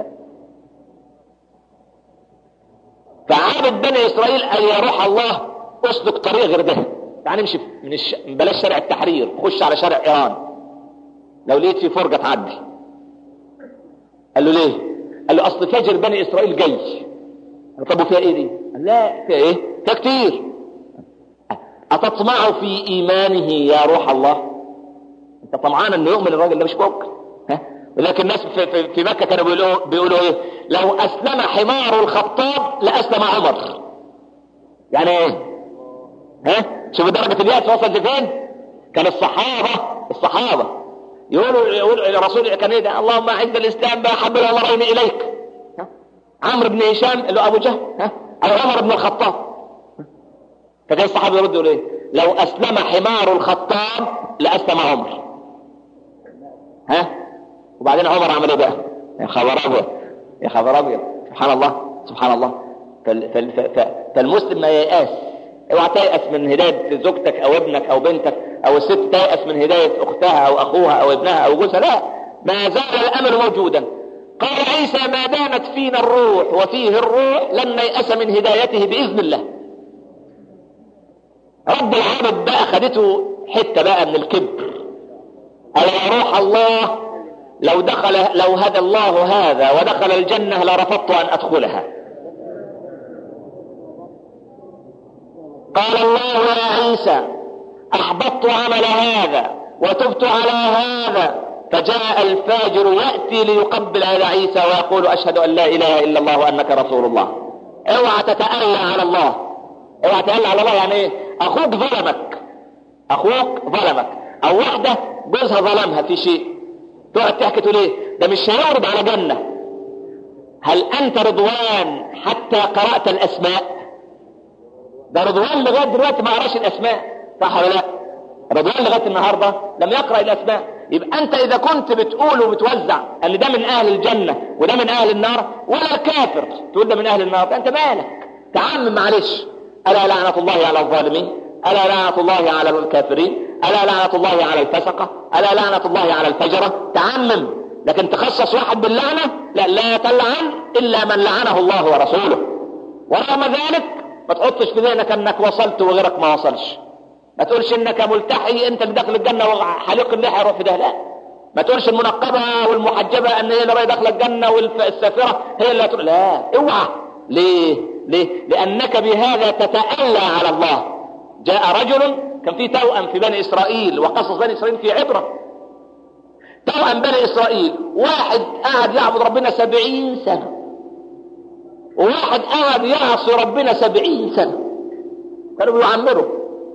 فعابد بني اسرائيل ان يروح الله اسلك طريق غير ده يعني امشي من الش... بلاش شارع التحرير خش على شارع ايران لو لقيت في فرجه تعدي قال له ليه قال له اصل فاجر بني اسرائيل جاي طب وفيها ايه دي قال لا فيها ايه فيها كتير أتطمع في إيمانه يا روح الله أنت طمعان أنه يؤمن الراجل ده مش ممكن ها ولكن الناس في, في, في مكة كانوا بيقولوا, بيقولوا إيه لو أسلم حمار الخطاب لأسلم عمر يعني إيه ها شوف درجة اليأس وصلت لفين كان الصحابة الصحابة يقولوا يقول الرسول كان ايه ده اللهم اعز الاسلام بحب الامرين اليك ها؟ عمرو بن هشام اللي هو ابو جهل ها او عمر بن الخطاب فكان الصحابه يردوا ايه لو اسلم حمار الخطاب لاسلم عمر ها وبعدين عمر عمل ايه بقى يا خبر ابيض يا خبر ابيض سبحان الله سبحان الله فال فال فال فالمسلم ما ييأس اوعى تيأس من هداية زوجتك او ابنك او بنتك او الست تيأس من هداية اختها او اخوها او ابنها او جوزها لا ما زال الامل موجودا قال عيسى ما دامت فينا الروح وفيه الروح لن نيأس من هدايته بإذن الله رب العالمين بقى خدته حتة بقى من الكبر قال يا روح الله لو دخل لو هدى الله هذا ودخل الجنة لرفضت أن أدخلها قال الله يا عيسى أحبطت عمل هذا وتبت على هذا فجاء الفاجر يأتي ليقبل على عيسى ويقول أشهد أن لا إله إلا الله وأنك رسول الله اوعى تتألى على الله اوعى تتألى على الله يعني ايه أخوك ظلمك أخوك ظلمك أو واحدة جوزها ظلمها في شيء تقعد تحكي تقول ايه ده مش هيورد على جنة هل أنت رضوان حتى قرأت الأسماء ده رضوان لغاية دلوقتي ما قراش الأسماء صح ولا لا رضوان لغاية النهاردة لم يقرأ الأسماء يبقى أنت إذا كنت بتقول وبتوزع أن ده من أهل الجنة وده من أهل النار ولا الكافر تقول ده من أهل النار أنت مالك تعمم معلش ألا لعنة الله على الظالمين ألا لعنة الله على الكافرين ألا لعنة الله على الفسقة ألا لعنة الله على الفجرة تعمم لكن تخصص واحد باللعنة لا لا تلعن إلا من لعنه الله ورسوله ورغم ذلك ما تحطش في ذهنك انك وصلت وغيرك ما وصلش ما تقولش انك ملتحي انت اللي داخل الجنه وحليق اللحيه يروح في ده لا ما تقولش المنقبه والمحجبه ان هي اللي داخله الجنه والسافره هي اللي هتقول لا اوعى ليه ليه لانك بهذا تتألى على الله جاء رجل كان في توأم في بني اسرائيل وقصص بني اسرائيل في عبره توأم بني اسرائيل واحد قعد يعبد ربنا سبعين سنه وواحد قعد يعصي ربنا سبعين سنه كانوا بيعمروا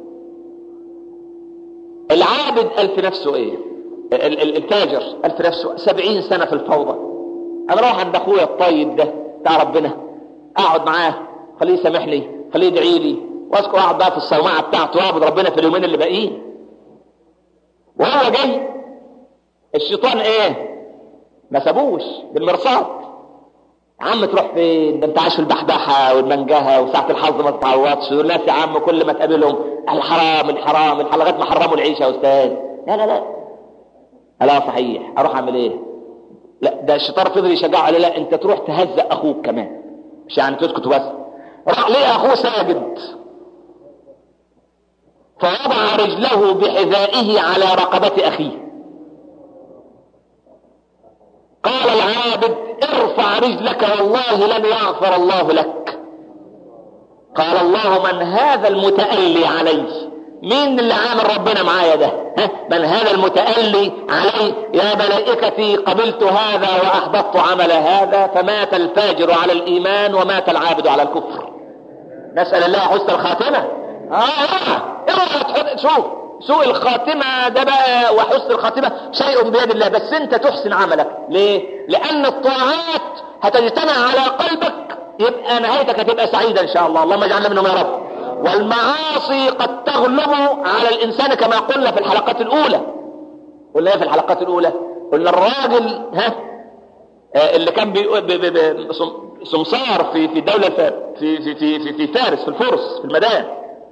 العابد ألف نفسه ايه التاجر ألف نفسه سبعين سنة في الفوضى أنا راح عند أخويا الطيب ده بتاع ربنا أقعد معاه خليه يسامحني خليه يدعي لي وأذكر أقعد بقى في الصومعة بتاعته وأعبد ربنا في اليومين اللي باقيين وهو جاي الشيطان إيه ما سابوش بالمرصاد يا عم تروح فين ده انت عايش في البحبحه والمنجهه وساعه الحظ ما تتعوضش والناس يا عم كل ما تقابلهم الحرام الحرام الحرام لغايه ما حرموا العيشه يا استاذ لا لا لا لا صحيح اروح اعمل ايه لا ده الشيطان فضل يشجعه قال لا انت تروح تهزق اخوك كمان مش يعني تسكت بس راح لقى اخوه ساجد فوضع رجله بحذائه على رقبه اخيه قال العابد ارفع رجلك والله لن يغفر الله لك قال الله من هذا المتألي علي مين اللي عامل ربنا معايا ده ها؟ من هذا المتألي علي يا ملائكتي قبلت هذا وأحبطت عمل هذا فمات الفاجر على الإيمان ومات العابد على الكفر نسأل الله حسن الخاتمة آه اوعى تحط شوف سوء الخاتمة ده بقى وحسن الخاتمة شيء بيد الله بس انت تحسن عملك ليه لان الطاعات هتجتمع على قلبك يبقى نهايتك هتبقى سعيدة ان شاء الله اللهم اجعلنا منهم يا رب والمعاصي قد تغلب على الانسان كما قلنا في الحلقات الاولى قلنا ايه في الحلقات الاولى قلنا الراجل ها آه اللي كان بي بي بي سمسار في في الدولة في في في في, في فارس في الفرس في المدائن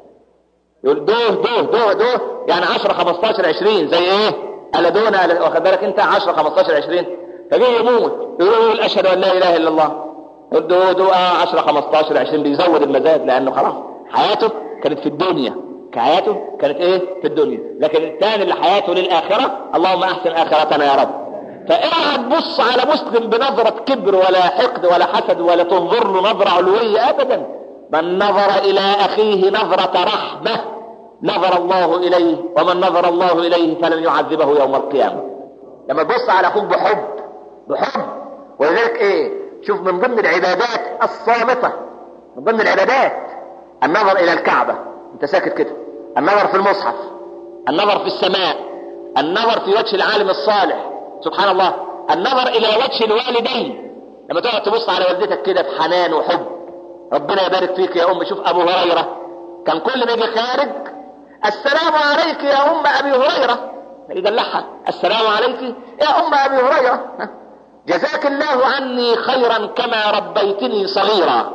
يقول دوه دوه دوه دوه يعني 10 15 20 زي ايه الا دون واخد بالك انت 10 15 20 فجي يموت يقول اشهد ان لا اله الا الله يقول دوه دوه 10 15 20 بيزود المزاد لانه خلاص حياته كانت في الدنيا حياته كانت ايه في الدنيا لكن الثاني اللي حياته للاخره اللهم احسن اخرتنا يا رب فاوعى تبص على مسلم بنظره كبر ولا حقد ولا حسد ولا تنظر له نظره علويه ابدا من نظر إلى أخيه نظرة رحمة نظر الله إليه ومن نظر الله إليه فلن يعذبه يوم القيامة لما تبص على أخوك بحب بحب ولذلك إيه شوف من ضمن العبادات الصامتة من ضمن العبادات النظر إلى الكعبة أنت ساكت كده النظر في المصحف النظر في السماء النظر في وجه العالم الصالح سبحان الله النظر إلى وجه الوالدين لما تقعد تبص على والدتك كده بحنان وحب ربنا يبارك فيك يا أم شوف أبو هريرة كان كل ما يجي خارج السلام عليك يا أم أبي هريرة يدلعها السلام عليك يا أم أبي هريرة جزاك الله عني خيرا كما ربيتني صغيرا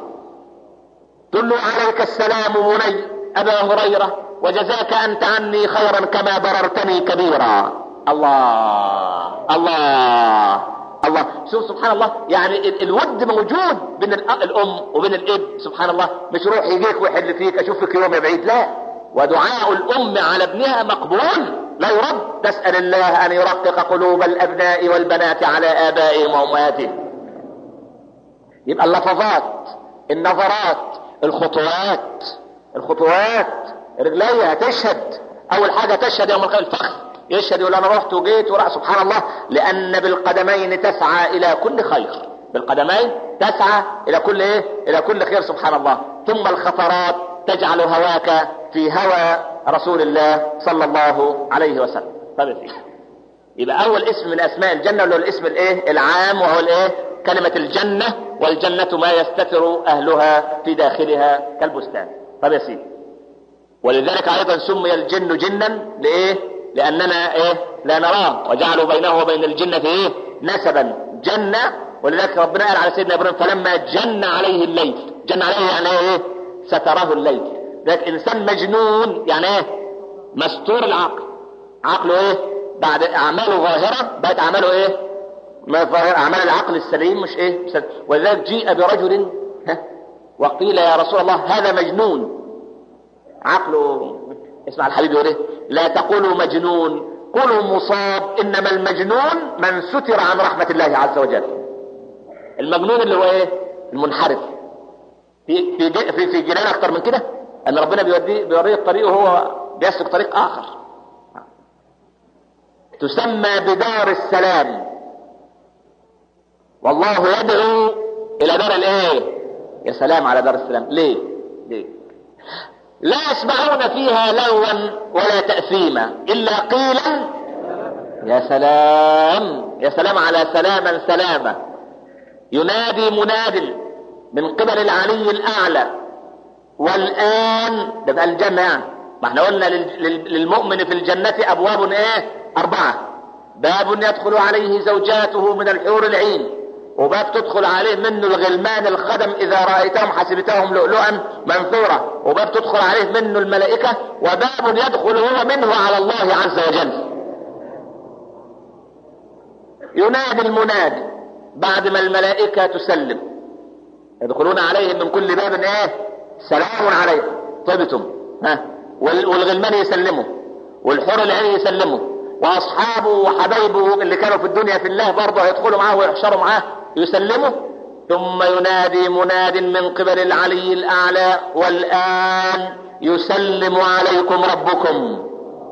تقول له عليك السلام بني أبا هريرة وجزاك أنت عني خيرا كما بررتني كبيرا الله الله الله شوف سبحان الله يعني الود موجود بين الام وبين الاب سبحان الله مش روح يجيك ويحل فيك اشوفك يوم يا بعيد لا ودعاء الام على ابنها مقبول لا يرد تسال الله ان يرقق قلوب الابناء والبنات على ابائهم وامهاتهم يبقى اللفظات النظرات الخطوات الخطوات رجليها تشهد اول حاجه تشهد يوم القيامه الفخذ يشهد يقول انا رحت وجيت وراح سبحان الله لان بالقدمين تسعى الى كل خير بالقدمين تسعى الى كل ايه الى كل خير سبحان الله ثم الخطرات تجعل هواك في هوى رسول الله صلى الله عليه وسلم طيب يبقى اول اسم من اسماء الجنه اللي هو الاسم الايه العام وهو الايه كلمه الجنه والجنه ما يستتر اهلها في داخلها كالبستان طيب يا سيدي ولذلك ايضا سمي الجن جنا لايه لاننا ايه لا نراه وجعلوا بينه وبين الجنة ايه نسبا جنة ولذلك ربنا قال على سيدنا ابراهيم فلما جن عليه الليل جن عليه يعني ايه ستره الليل ذلك انسان مجنون يعني ايه مستور العقل عقله ايه بعد اعماله ظاهرة بقت اعماله ايه ما ظاهرة اعمال العقل السليم مش ايه ولذلك جيء برجل ها وقيل يا رسول الله هذا مجنون عقله اسمع الحبيب يقول ايه لا تقولوا مجنون قولوا مصاب انما المجنون من ستر عن رحمة الله عز وجل المجنون اللي هو ايه المنحرف في في في, في جنان اكتر من كده ان ربنا بيوديه بيوريه الطريق وهو بيسلك طريق اخر تسمى بدار السلام والله يدعو الى دار الايه يا سلام على دار السلام ليه ليه لا يسمعون فيها لغوا ولا تأثيما إلا قيلا يا سلام يا سلام على سلاما سلاما ينادي مناد من قبل العلي الأعلى والآن ده بقى الجنة يعني ما احنا قلنا للمؤمن في الجنة أبواب إيه أربعة باب يدخل عليه زوجاته من الحور العين وباب تدخل عليه منه الغلمان الخدم إذا رأيتهم حسبتهم لؤلؤا منثورا وباب تدخل عليه منه الملائكة وباب يدخل هو منه على الله عز وجل ينادي المنادي بعد ما الملائكة تسلم يدخلون عليهم من كل باب ايه سلام عليكم طبتم ها والغلمان يسلموا والحور العين يسلموا واصحابه وحبايبه اللي كانوا في الدنيا في الله برضه هيدخلوا معاه ويحشروا معاه يسلموا ثم ينادي مناد من قبل العلي الاعلى والان يسلم عليكم ربكم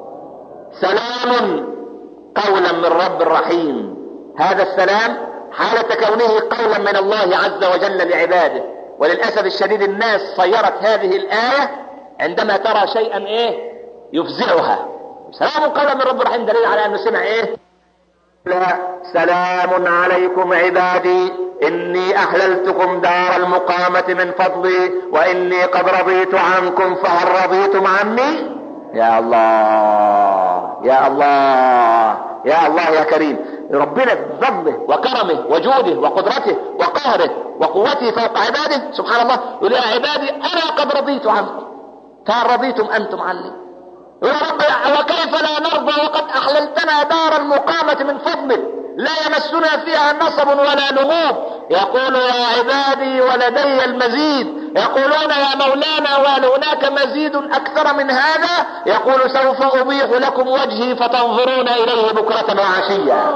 سلام قولا من رب الرحيم هذا السلام حالة كونه قولا من الله عز وجل لعباده وللأسف الشديد الناس صيرت هذه الآية عندما ترى شيئا ايه يفزعها سلام قولا من رب الرحيم دليل على انه سمع ايه لا سلام عليكم عبادي اني احللتكم دار المقامة من فضلي واني قد رضيت عنكم فهل رضيتم عني يا الله يا الله يا الله يا كريم ربنا بفضله وكرمه وجوده وقدرته وقهره وقوته فوق عباده سبحان الله يقول يا عبادي انا قد رضيت عنكم فهل رضيتم انتم عني يا رب وكيف لا نرضى وقد احللتنا دار المقامة من فضلك لا يمسنا فيها نصب ولا لغوب يقول يا عبادي ولدي المزيد يقولون يا مولانا وهل هناك مزيد اكثر من هذا يقول سوف ابيح لكم وجهي فتنظرون اليه بكرة وعشيا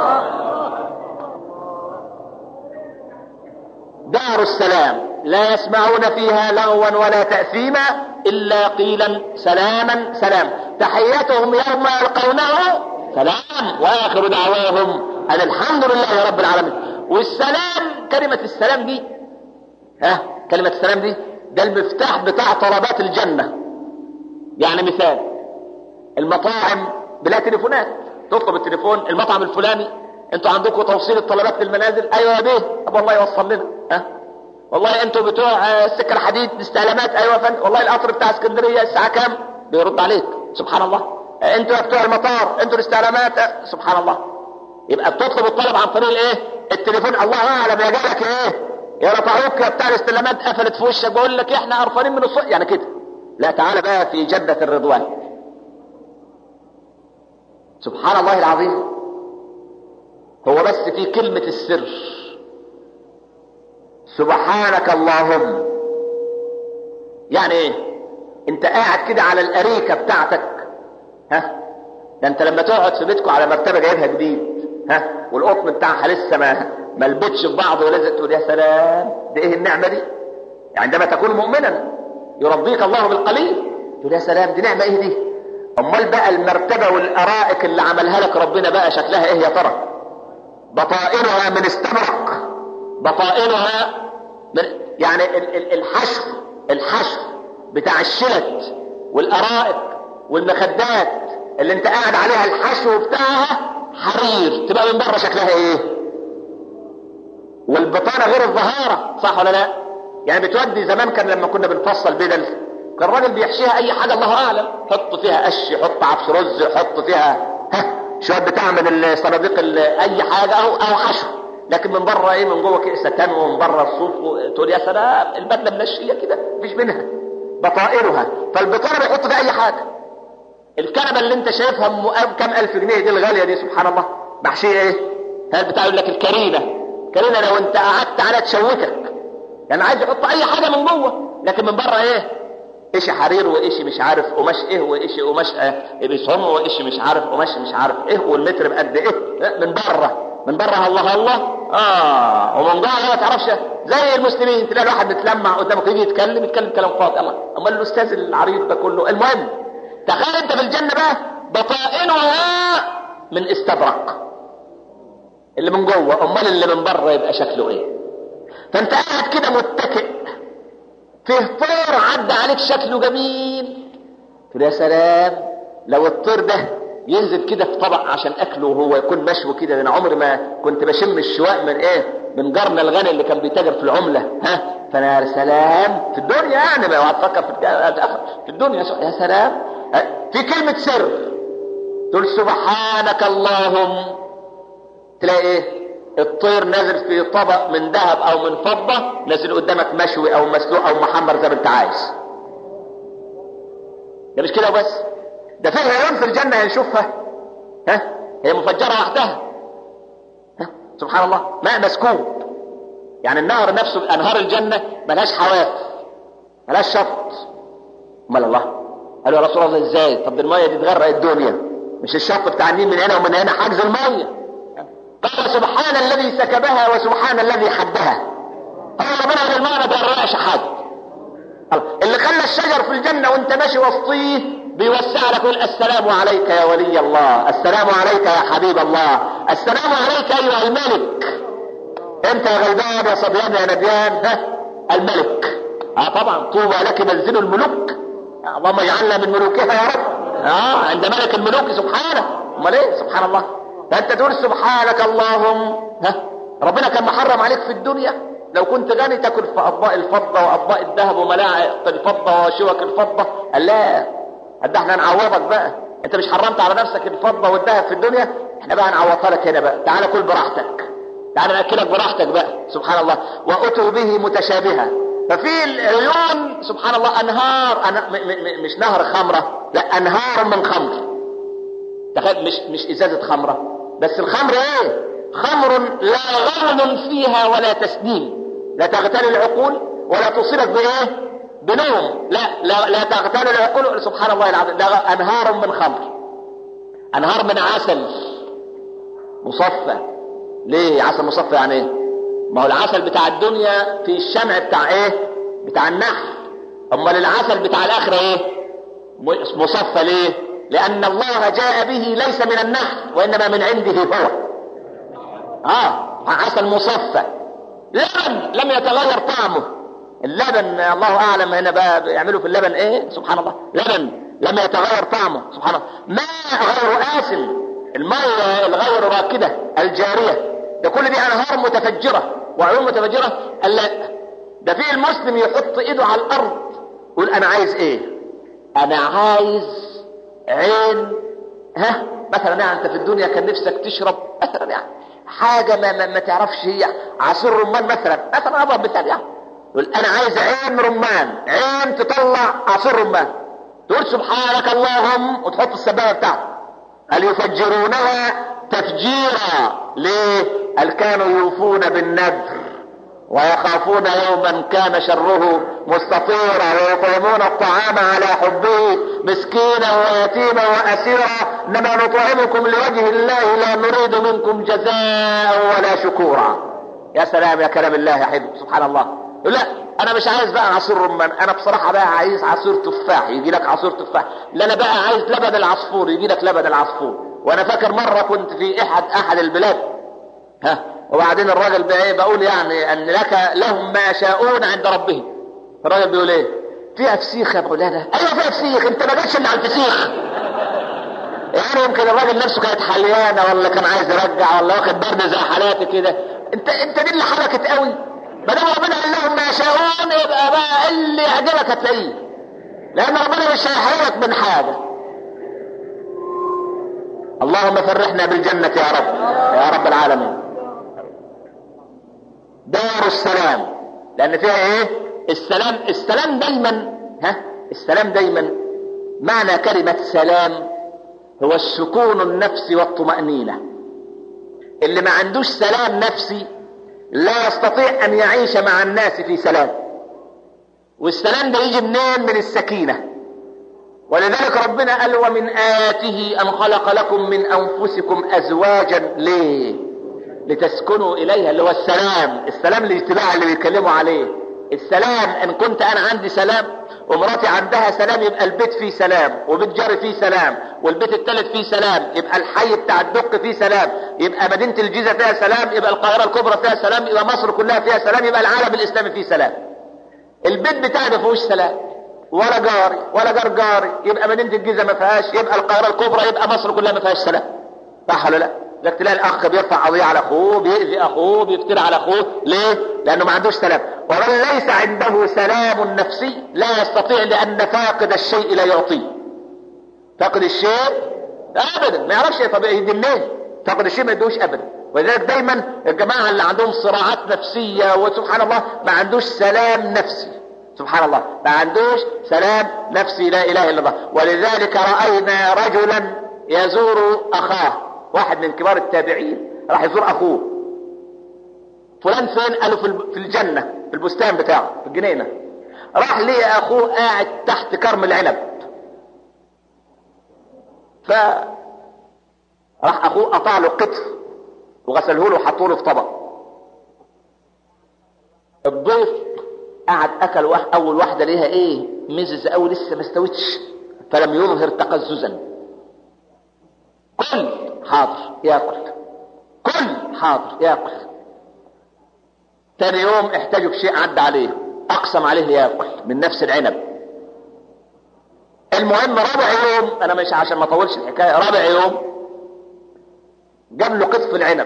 دار السلام لا يسمعون فيها لغوا ولا تأثيما إلا قيلا سلاما سلام تحيتهم يوم يلقونه سلام وآخر دعواهم أن الحمد لله رب العالمين والسلام كلمة السلام دي ها كلمة السلام دي ده المفتاح بتاع طلبات الجنة يعني مثال المطاعم بلا تليفونات تطلب التليفون المطعم الفلاني انتوا عندكم توصيل الطلبات للمنازل ايوه يا بيه طب والله يوصل لنا ها والله انتوا بتوع السكه الحديد استعلامات ايوه فن والله القطر بتاع اسكندريه الساعه كام بيرد عليك سبحان الله انتوا بتوع المطار انتوا الاستعلامات سبحان الله يبقى بتطلب الطلب عن طريق الايه التليفون الله اعلم يا جالك ايه يا رفعوك يا بتاع الاستلامات قفلت في وشك بقول لك احنا قرفانين من الصوت يعني كده لا تعالى بقى في جدة الرضوان سبحان الله العظيم هو بس في كلمة السر سبحانك اللهم يعني ايه انت قاعد كده على الاريكة بتاعتك ها ده انت لما تقعد في بيتكم على مرتبة جايبها جديد ها والقطن بتاعها لسه ما ما لبتش في بعض ولازم تقول يا سلام ده ايه النعمة دي عندما تكون مؤمنا يرضيك الله بالقليل تقول يا سلام دي نعمة ايه دي امال بقى المرتبة والارائك اللي عملها لك ربنا بقى شكلها ايه يا ترى بطائنها من استبرق بطائنها من يعني الحشو الحشو بتاع الشلت والارائك والمخدات اللي انت قاعد عليها الحشو بتاعها حرير تبقى من بره شكلها ايه والبطانه غير الظهاره صح ولا لا يعني بتودي زمان كان لما كنا بنفصل بدل كان الراجل بيحشيها اي حاجه الله اعلم حط فيها قش حط عبش رز حط فيها ها شويه بتاع من الصناديق اي حاجه او او حشو لكن من بره ايه من جوه كده ستان ومن بره الصوف تقول يا سلام البدله منشيه كده مفيش منها بطائرها فالبطانه بيحط فيها اي حاجه الكنبه اللي انت شايفها كام الف جنيه دي الغاليه دي سبحان الله محشيه ايه؟ هل بتاع يقول لك الكريمه كريمه لو انت قعدت عليها تشوكك يعني عايز يحط اي حاجه من جوه لكن من بره ايه ايش حرير وايش مش عارف قماش ايه وايش قماش ايه بيصم وايش مش عارف قماش مش عارف ايه والمتر بقد ايه من بره من بره الله الله اه ومن جوه ما تعرفش زي المسلمين تلاقي الواحد متلمع قدامك يجي يتكلم يتكلم كلام فاضي الله امال الاستاذ العريض ده كله المهم تخيل انت في الجنه بقى بطائنها من استبرق اللي من جوه امال اللي من بره يبقى شكله ايه فانت قاعد كده متكئ فيه طير عدى عليك شكله جميل تقول يا سلام لو الطير ده ينزل كده في طبق عشان اكله وهو يكون مشوي كده انا عمري ما كنت بشم الشواء من ايه من جارنا الغني اللي كان بيتاجر في العمله ها فانا يا سلام في الدنيا يعني ما هتفكر في في الدنيا يا سلام في كلمه سر تقول سبحانك اللهم تلاقي ايه الطير نازل في طبق من ذهب او من فضة نازل قدامك مشوي او مسلوق او محمر زي ما انت عايز ده مش كده وبس ده في عيون في الجنة هنشوفها ها هي مفجرة وحدها ها سبحان الله ماء مسكوب يعني النهر نفسه انهار الجنة ملهاش حواف ملهاش شط امال الله قالوا يا رسول الله ازاي طب المية دي تغرق الدنيا مش الشط بتاع النيل من هنا ومن هنا حجز المية قال سبحان الذي سكبها وسبحان الذي حدها هو ربنا الماء ما تغرقش حد اللي خلى الشجر في الجنة وانت ماشي وسطيه بيوسع لك يقول السلام عليك يا ولي الله السلام عليك يا حبيب الله السلام عليك ايها الملك انت يا غلبان يا صبيان يا نبيان ها الملك اه طبعا طوبى لك منزل الملوك اللهم اجعلنا من ملوكها يا رب اه عند ملك الملوك سبحانه امال ايه سبحان الله فانت تقول سبحانك اللهم ها ربنا كان محرم عليك في الدنيا لو كنت غني تاكل في اطباق الفضه واطباق الذهب وملاعق الفضه وشوك الفضه قال لا قد احنا نعوضك بقى انت مش حرمت على نفسك الفضه والذهب في الدنيا احنا بقى نعوضها لك هنا بقى تعالى كل براحتك تعالى ناكلك براحتك بقى سبحان الله واتوا به متشابها ففي العيون سبحان الله انهار أنا م م مش نهر خمره لا انهار من خمر تخيل مش مش ازازه خمره بس الخمر ايه خمر لا غرض فيها ولا تسنيم لا تغتال العقول ولا تصيبك بايه بنوم لا لا لا تغتال العقول سبحان الله العظيم ده انهار من خمر انهار من عسل مصفى ليه عسل مصفى يعني ايه ما هو العسل بتاع الدنيا في الشمع بتاع ايه بتاع النحل امال العسل بتاع الاخره ايه مصفى ليه لان الله جاء به ليس من النحل وانما من عنده هو اه عسل مصفى لبن لم يتغير طعمه اللبن الله اعلم هنا بقى بيعملوا في اللبن ايه سبحان الله لبن لم يتغير طعمه سبحان الله ماء غير آسن المية الغير راكدة الجارية ده كل دي انهار متفجرة وعيون متفجرة قال لا ده في المسلم يحط ايده على الارض يقول انا عايز ايه انا عايز عين ها مثلا يعني انت في الدنيا كان نفسك تشرب مثلا يعني حاجة ما, ما, ما تعرفش هي عصير رمان مثلا مثلا اضرب مثال يعني يقول انا عايز عين رمان عين تطلع عصير رمان تقول سبحانك اللهم وتحط السبابة بتاعته قال يفجرونها تفجيرا ليه قال كانوا يوفون بالنذر ويخافون يوما كان شره مستطيرا ويطعمون الطعام على حبه مسكينا ويتيما واسيرا انما نطعمكم لوجه الله لا نريد منكم جزاء ولا شكورا يا سلام يا كلام الله يا حبيبي سبحان الله لا انا مش عايز بقى عصير رمان انا بصراحه بقى عايز عصير تفاح يجي لك عصير تفاح لا انا بقى عايز لبن العصفور يجي لك لبن العصفور وانا فاكر مره كنت في احد احد البلاد ها وبعدين الراجل بقى ايه بقول يعني ان لك لهم ما يشاءون عند ربهم الراجل بيقول ايه فيها فسيخ يا ابو لا ايوه فيها فسيخ انت ما جاتش الا على الفسيخ يعني يمكن الراجل نفسه كانت حليانه ولا كان عايز يرجع ولا واخد برد زي حالاتي كده انت انت دي اللي حركت قوي ما دام ربنا قال لهم ما يشاءون يبقى بقى اللي يعجبك هتلاقيه لان ربنا مش هيحرمك من حاجه اللهم فرحنا بالجنه يا رب يا رب العالمين دار السلام لان فيها ايه السلام السلام دايما ها السلام دايما معنى كلمة سلام هو السكون النفسي والطمأنينة اللي ما عندوش سلام نفسي لا يستطيع ان يعيش مع الناس في سلام والسلام ده يجي منين من السكينة ولذلك ربنا قال ومن آياته أن خلق لكم من أنفسكم أزواجا ليه لتسكنوا إليها اللي هو السلام السلام الاجتماعي اللي بيتكلموا عليه السلام إن كنت أنا عندي سلام ومراتي عندها سلام يبقى البيت فيه سلام وبيت جاري فيه سلام والبيت الثالث فيه سلام يبقى الحي بتاع الدق فيه سلام يبقى مدينة الجيزة فيها سلام يبقى القاهرة الكبرى فيها سلام يبقى مصر كلها فيها سلام يبقى العالم الإسلامي فيه سلام البيت بتاعي ما فيهوش سلام ولا جاري ولا جار جاري يبقى مدينة الجيزة ما فيهاش يبقى القاهرة الكبرى يبقى مصر كلها ما فيهاش سلام صح ولا لا؟ لك تلاقي الاخ بيرفع قضيه على اخوه بيأذي اخوه بيفتري على اخوه ليه؟ لانه ما عندوش سلام ومن ليس عنده سلام نفسي لا يستطيع لان فاقد الشيء لا يعطيه فاقد الشيء ابدا ما يعرفش طبيعي يدي منين فاقد الشيء ما يدوش ابدا ولذلك دايما الجماعه اللي عندهم صراعات نفسيه وسبحان الله ما عندوش سلام نفسي سبحان الله ما عندوش سلام نفسي لا اله الا الله ولذلك راينا رجلا يزور اخاه واحد من كبار التابعين راح يزور اخوه فلان فين قالوا في الجنه في البستان بتاعه في الجنينه راح ليه اخوه قاعد تحت كرم العنب ف راح اخوه قطع له قطف وغسله له وحطه له في طبق الضيف قعد اكل واحد اول واحده ليها ايه مزز قوي لسه ما استوتش فلم يظهر تقززا كل حاضر ياكل كل حاضر ياكل تاني يوم احتاجوا بشيء عدى عليه اقسم عليه ياكل من نفس العنب المهم رابع يوم انا مش عشان ما اطولش الحكايه رابع يوم جاب له قطف العنب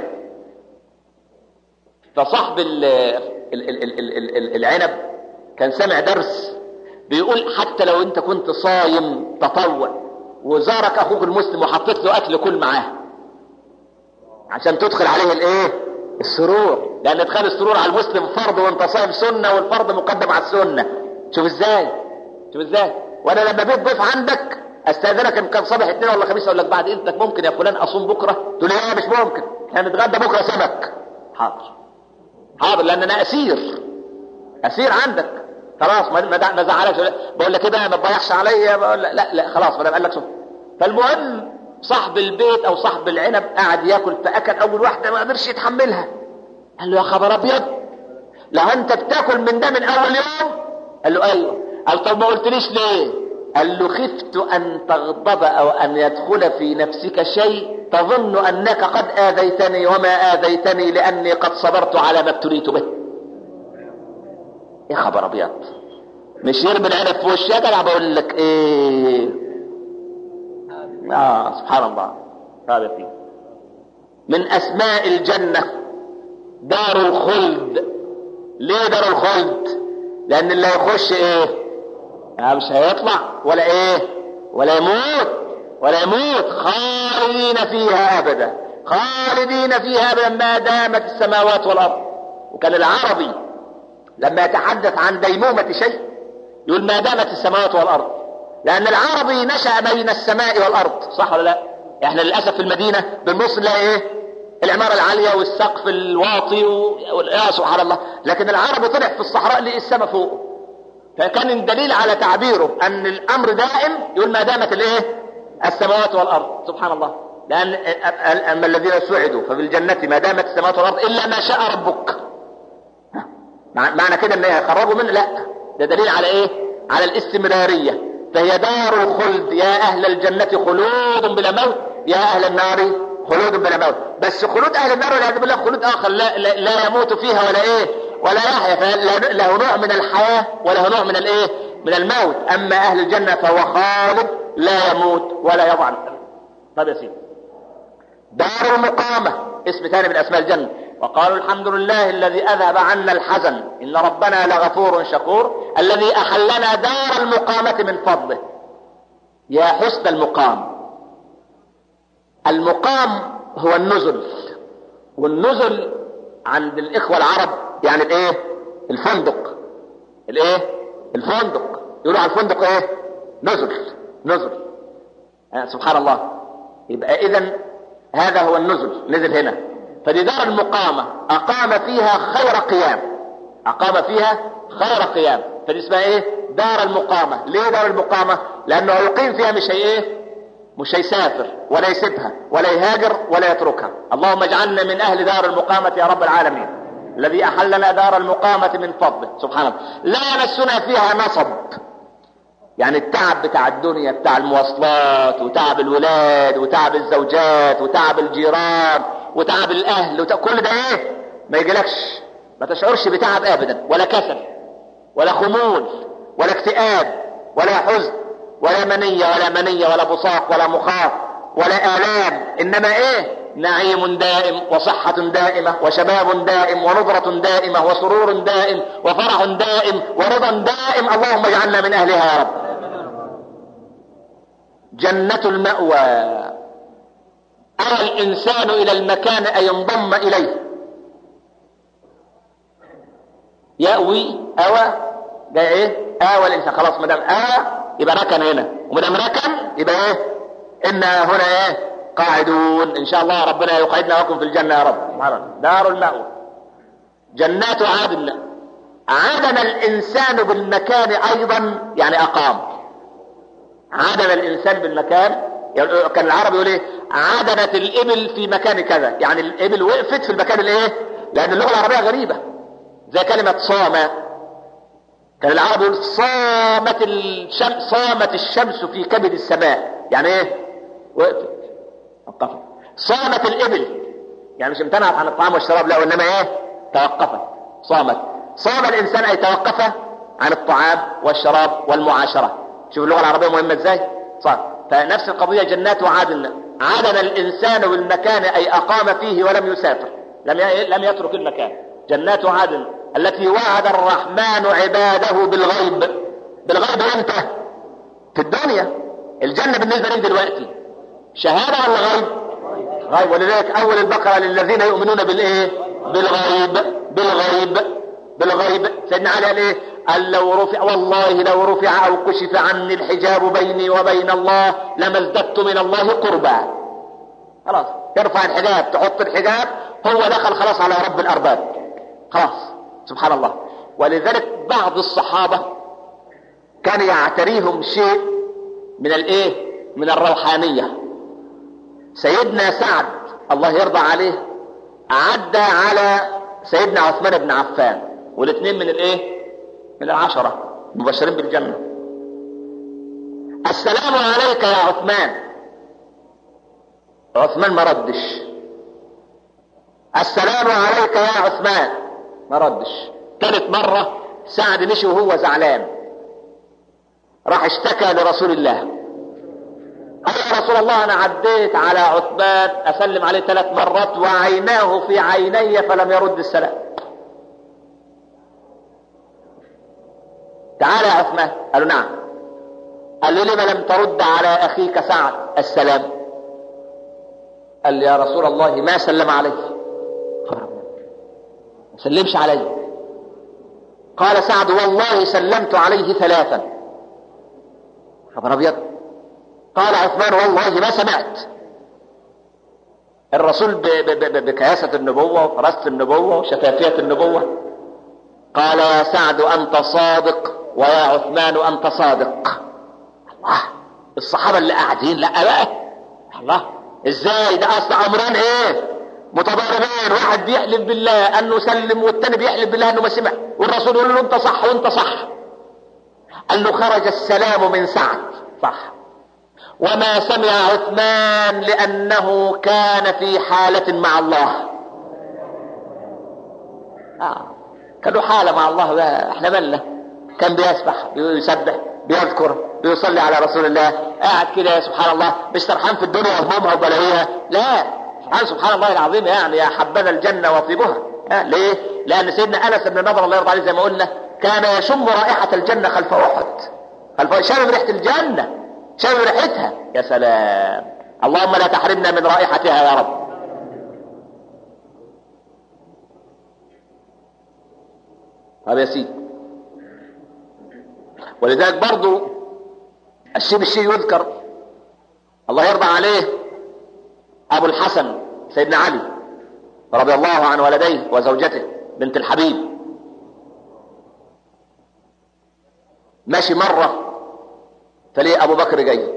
فصاحب ال ال ال ال ال ال العنب كان سامع درس بيقول حتى لو انت كنت صايم تطوع وزارك اخوك المسلم وحطيت له اكل كل معاه عشان تدخل عليه الايه السرور لان ادخال السرور على المسلم فرض وانت صايم سنه والفرض مقدم على السنه شوف ازاي شوف ازاي وانا لما بيت ضيف عندك استاذنك ان كان صباح اثنين ولا خميس اقول لك بعد اذنك ممكن يا فلان اصوم بكره تقول لي لا مش ممكن احنا نتغدى بكره سمك حاضر حاضر لان انا اسير اسير عندك خلاص ما ما زعلكش بقول لك كده ما تضيعش عليا بقول لا لا, لا خلاص ما دام قال لك شوف فالمهم صاحب البيت او صاحب العنب قعد ياكل فاكل اول واحده ما قدرش يتحملها قال له يا خبر ابيض لو انت بتاكل من ده من اول يوم قال له ايوه قال طب ما قلتليش ليه قال له خفت ان تغضب او ان يدخل في نفسك شيء تظن انك قد اذيتني وما اذيتني لاني قد صبرت على ما ابتليت به يا خبر ابيض مش يرمي العنب في وشي يا جدع بقول لك ايه اه سبحان الله هذا فيه من اسماء الجنه دار الخلد ليه دار الخلد لان اللي هيخش ايه آه مش هيطلع ولا ايه ولا يموت ولا يموت خالدين فيها ابدا خالدين فيها ابدا ما دامت السماوات والارض وكان العربي لما يتحدث عن ديمومة شيء يقول ما دامت السماوات والارض لان العربي نشأ بين السماء والارض صح ولا لا احنا للاسف في المدينة بنبص نلاقي ايه العمارة العالية والسقف الواطي و... يا سبحان الله لكن العربي طلع في الصحراء لقي السماء فوقه فكان الدليل على تعبيره ان الامر دائم يقول ما دامت الايه السماوات والارض سبحان الله لان اما الذين سعدوا ففي الجنة ما دامت السماوات والارض الا ما شاء ربك معنى كده ان هيخرجوا منه لا ده دليل على ايه على الاستمرارية فهي دار الخلد يا اهل الجنة خلود بلا موت يا اهل النار خلود بلا موت بس خلود اهل النار والعياذ بالله خلود اخر لا, لا, لا يموت فيها ولا ايه ولا يحيا فله نوع من الحياة وله نوع من الايه من الموت اما اهل الجنة فهو خالد لا يموت ولا يضع طيب يا سيدي دار المقامة اسم ثاني من اسماء الجنة وقالوا الحمد لله الذي اذهب عنا الحزن ان ربنا لغفور شكور الذي احلنا دار المقامة من فضله يا حسن المقام المقام هو النزل والنزل عند الاخوة العرب يعني الايه الفندق الايه الفندق يقولوا على الفندق ايه نزل نزل آه سبحان الله يبقى اذا هذا هو النزل نزل هنا فدي دار المقامة أقام فيها خير قيام أقام فيها خير قيام فدي اسمها إيه دار المقامة ليه دار المقامة لأنه يقيم فيها مش هي إيه مش هيسافر ولا يسيبها ولا يهاجر ولا يتركها اللهم اجعلنا من أهل دار المقامة يا رب العالمين الذي أحلنا دار المقامة من فضله سبحانه لا يمسنا فيها نصب يعني التعب بتاع الدنيا بتاع المواصلات وتعب الولاد وتعب الزوجات وتعب الجيران وتعب الاهل وتعب كل ده ايه ما يجيلكش ما تشعرش بتعب ابدا ولا كسل ولا خمول ولا اكتئاب ولا حزن ولا منية ولا منية ولا بصاق ولا مخاط ولا آلام إنما إيه نعيم دائم وصحة دائمة وشباب دائم ونضرة دائمة وسرور دائم وفرح دائم ورضا دائم اللهم اجعلنا من أهلها يا رب جنة المأوى أوى الإنسان إلى المكان أن ينضم إليه يأوي أوى ده إيه آوى الإنسان خلاص ما دام آوى يبقى ركن هنا وما دام ركن يبقى إيه إنا هنا إيه قاعدون إن شاء الله ربنا يقعدنا لكم في الجنة يا رب دار المأوى جنات عدن عدن الإنسان بالمكان أيضا يعني أقام عدن الإنسان بالمكان يعني كان العرب يقول ايه عدنت الإبل في مكان كذا يعني الإبل وقفت في المكان الايه لأن اللغة العربية غريبة زي كلمة صام كان العرب يقول صامت الشمس صامت الشمس في كبد السماء يعني ايه وقفت وقفت صامت الإبل يعني مش امتنعت عن الطعام والشراب لا وإنما ايه توقفت صامت صام الإنسان أي توقف عن الطعام والشراب والمعاشرة شوف اللغة العربية مهمة ازاي صار فنفس القضية جنات وعدن عدن الإنسان بالمكان أي أقام فيه ولم يسافر لم لم يترك المكان جنات عدن التي وعد الرحمن عباده بالغيب بالغيب امتى في الدنيا الجنة بالنسبة لي دلوقتي شهادة ولا غيب غيب ولذلك أول البقرة للذين يؤمنون بالإيه بالغيب بالغيب بالغيب سيدنا علي قال ايه قال لو رفع والله لو رفع او كشف عني الحجاب بيني وبين الله لما ازددت من الله قربا خلاص ترفع الحجاب تحط الحجاب هو دخل خلاص على رب الارباب خلاص سبحان الله ولذلك بعض الصحابة كان يعتريهم شيء من الايه من الروحانية سيدنا سعد الله يرضى عليه عدى على سيدنا عثمان بن عفان والاثنين من الايه من العشرة مبشرين بالجنة السلام عليك يا عثمان عثمان ما ردش السلام عليك يا عثمان ما ردش ثالث مرة سعد مشي وهو زعلان راح اشتكى لرسول الله قال يا رسول الله انا عديت على عثمان اسلم عليه ثلاث مرات وعيناه في عيني فلم يرد السلام تعال يا عثمان قال له نعم قال له لما لم ترد على اخيك سعد السلام قال لي يا رسول الله ما سلم علي ما سلمش علي قال سعد والله سلمت عليه ثلاثا خبر ابيض قال عثمان والله ما سمعت الرسول بكياسة النبوة وفراسة النبوة وشفافية النبوة قال يا سعد أنت صادق ويا عثمان أنت صادق الله الصحابة اللي قاعدين لا بقى الله ازاي ده اصل امران ايه متضاربين واحد بيحلف بالله انه سلم والتاني بيحلف بالله انه ما سمع والرسول يقول له انت صح وانت صح قال له خرج السلام من سعد صح وما سمع عثمان لانه كان في حالة مع الله آه. كان له حالة مع الله بقى احنا مالنا كان بيسبح بيسبح بيذكر بيصلي على رسول الله قاعد كده سبحان الله مش سرحان في الدنيا وهمومها وبلاويها لا سبحان سبحان الله العظيم يعني يا حبذا الجنة وطيبها آه ليه؟ لأن سيدنا أنس بن النضر الله يرضى عليه زي ما قلنا كان يشم رائحة الجنة خلف أحد خلف شامم ريحة الجنة شامم ريحتها يا سلام اللهم لا تحرمنا من رائحتها يا رب طب يا سيدي ولذلك برضو الشيء بالشيء يذكر الله يرضى عليه ابو الحسن سيدنا علي رضي الله عن ولديه وزوجته بنت الحبيب ماشي مرة فليه أبو بكر جاي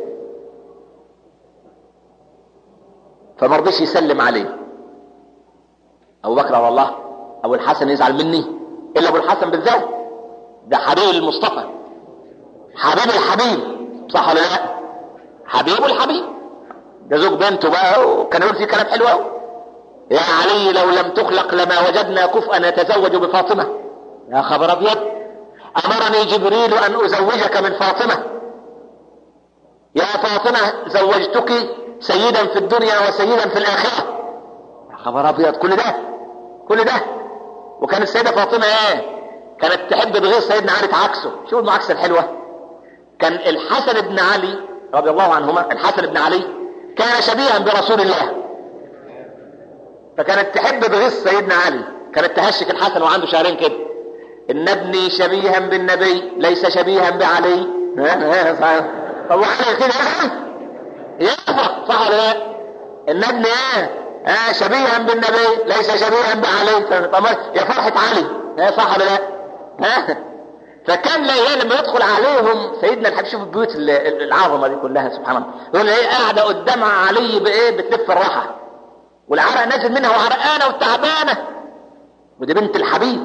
فمرضيش يسلم عليه أبو بكر والله أبو الحسن يزعل مني إلا أبو الحسن بالذات ده حبيب المصطفى حبيب الحبيب صح ولا لا حبيب الحبيب ده زوج بنته بقى وكان يقول فيه كلام حلو قوي يا علي لو لم تخلق لما وجدنا كفءا نتزوج بفاطمه يا خبر ابيض امرني جبريل ان ازوجك من فاطمه يا فاطمه زوجتك سيدا في الدنيا وسيدا في الاخره يا خبر ابيض كل ده كل ده وكانت السيده فاطمه ايه كانت تحب تغيظ سيدنا علي تعكسه شوف المعاكسه الحلوه كان الحسن بن علي رضي الله عنهما الحسن بن علي كان شبيها برسول الله فكانت تحب تغيظ سيدنا علي كانت تهشك الحسن وعنده شهرين كده ان ابني شبيها بالنبي ليس شبيها بعلي طب وعلي كده يفرق صح ولا لا ان ابني ايه آه شبيها بالنبي ليس شبيها بعلي طب يا فرحة علي ايه صح ولا لا ها فكان لا لما يدخل عليهم سيدنا الحبيب شوف البيوت العظمه دي كلها سبحان الله يقول ايه قاعده قدام علي بايه بتلف الراحه والعرق نازل منها وعرقانه وتعبانه ودي بنت الحبيب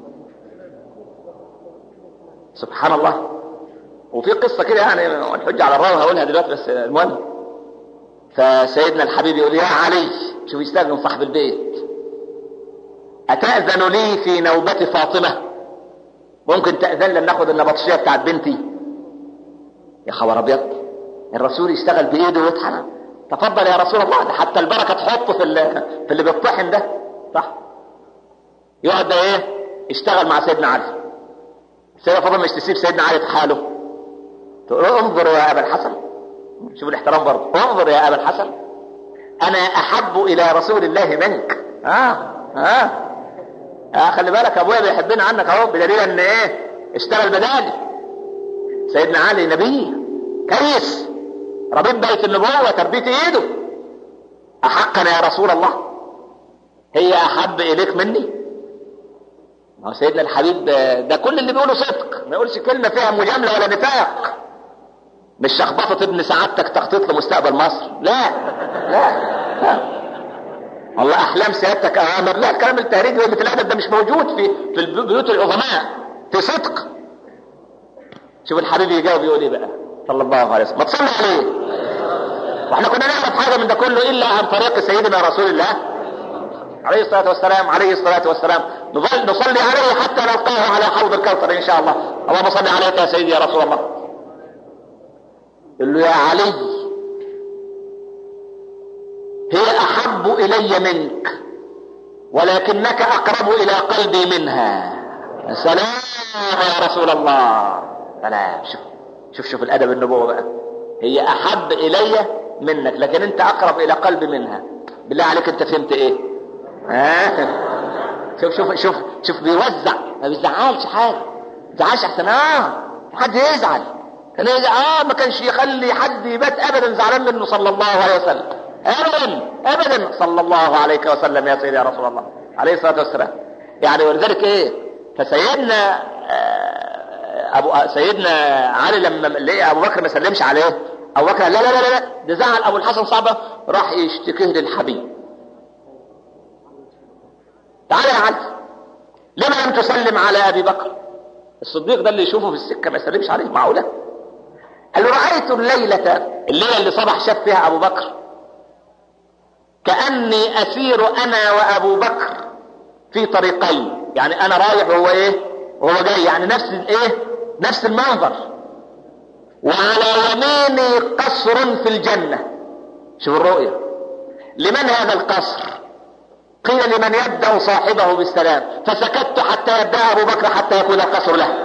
سبحان الله وفي قصه كده يعني الحجه على الراوي هقولها دلوقتي بس المهم فسيدنا الحبيب يقول يا علي شوف يستاذن صاحب البيت أتأذن لي في نوبة فاطمة ممكن تأذن لنا ناخد النبطشية بتاعت بنتي يا خبر ابيض الرسول يشتغل بايده ويطحن تفضل يا رسول الله ده حتى البركه تحطه في اللي في اللي بيطحن ده صح يقعد ده ايه يشتغل مع سيدنا علي سيدنا فاطمه مش تسيب سيدنا علي في حاله تقول انظر يا ابا الحسن شوف الاحترام برضه انظر يا ابا الحسن انا احب الى رسول الله منك اه اه آه خلي بالك ابويا بيحبني عنك اهو بدليل ان ايه اشتغل بدالي سيدنا علي نبي كيس ربيت بيت النبوة تربية ايده احقا يا رسول الله هي احب اليك مني ما هو سيدنا الحبيب ده كل اللي بيقوله صدق ما يقولش كلمة فيها مجاملة ولا نفاق مش شخبطة ابن سعادتك تخطيط لمستقبل مصر لا لا, لا. والله احلام سيادتك اوامر لا الكلام التهريج مثل الادب ده مش موجود في في البيوت العظماء في صدق شوف الحبيب يجاوب يقول ايه بقى صلى الله عليه وسلم ما تصلي عليه واحنا كنا نعرف حاجه من ده كله الا عن طريق سيدنا رسول الله عليه الصلاه والسلام عليه الصلاه والسلام نظل نصلي عليه حتى نلقاه على حوض الكوثر ان شاء الله اللهم صل عليك يا سيدي يا رسول الله قل له يا علي هي احب الي منك ولكنك اقرب الى قلبي منها سلام يا رسول الله سلام شوف شوف شوف الادب النبوه بقى هي احب الي منك لكن انت اقرب الى قلبي منها بالله عليك انت فهمت ايه ها شوف شوف شوف شوف بيوزع ما بيزعلش حاجه ما بيزعلش احسن اه حد يزعل كان يزعل اه ما كانش يخلي حد يبات ابدا زعلان منه صلى الله عليه وسلم ابدا ابدا صلى الله عليك وسلم يا سيدي يا رسول الله عليه الصلاه والسلام يعني ولذلك ايه فسيدنا ابو سيدنا علي لما لقى ابو بكر ما سلمش عليه ابو بكر لا لا لا لا ده زعل ابو الحسن صعبه راح يشتكيه للحبيب تعالى يا علي لما لم تسلم على ابي بكر الصديق ده اللي يشوفه في السكه ما يسلمش عليه معقوله قال له رايت الليله الليله اللي صبح شاف فيها ابو بكر كاني اسير انا وابو بكر في طريقين يعني انا رايح وهو ايه وهو جاي يعني نفس الايه نفس المنظر وعلى يميني قصر في الجنة شوف الرؤية لمن هذا القصر قيل لمن يبدأ صاحبه بالسلام فسكت حتى يبدأ أبو بكر حتى يكون القصر له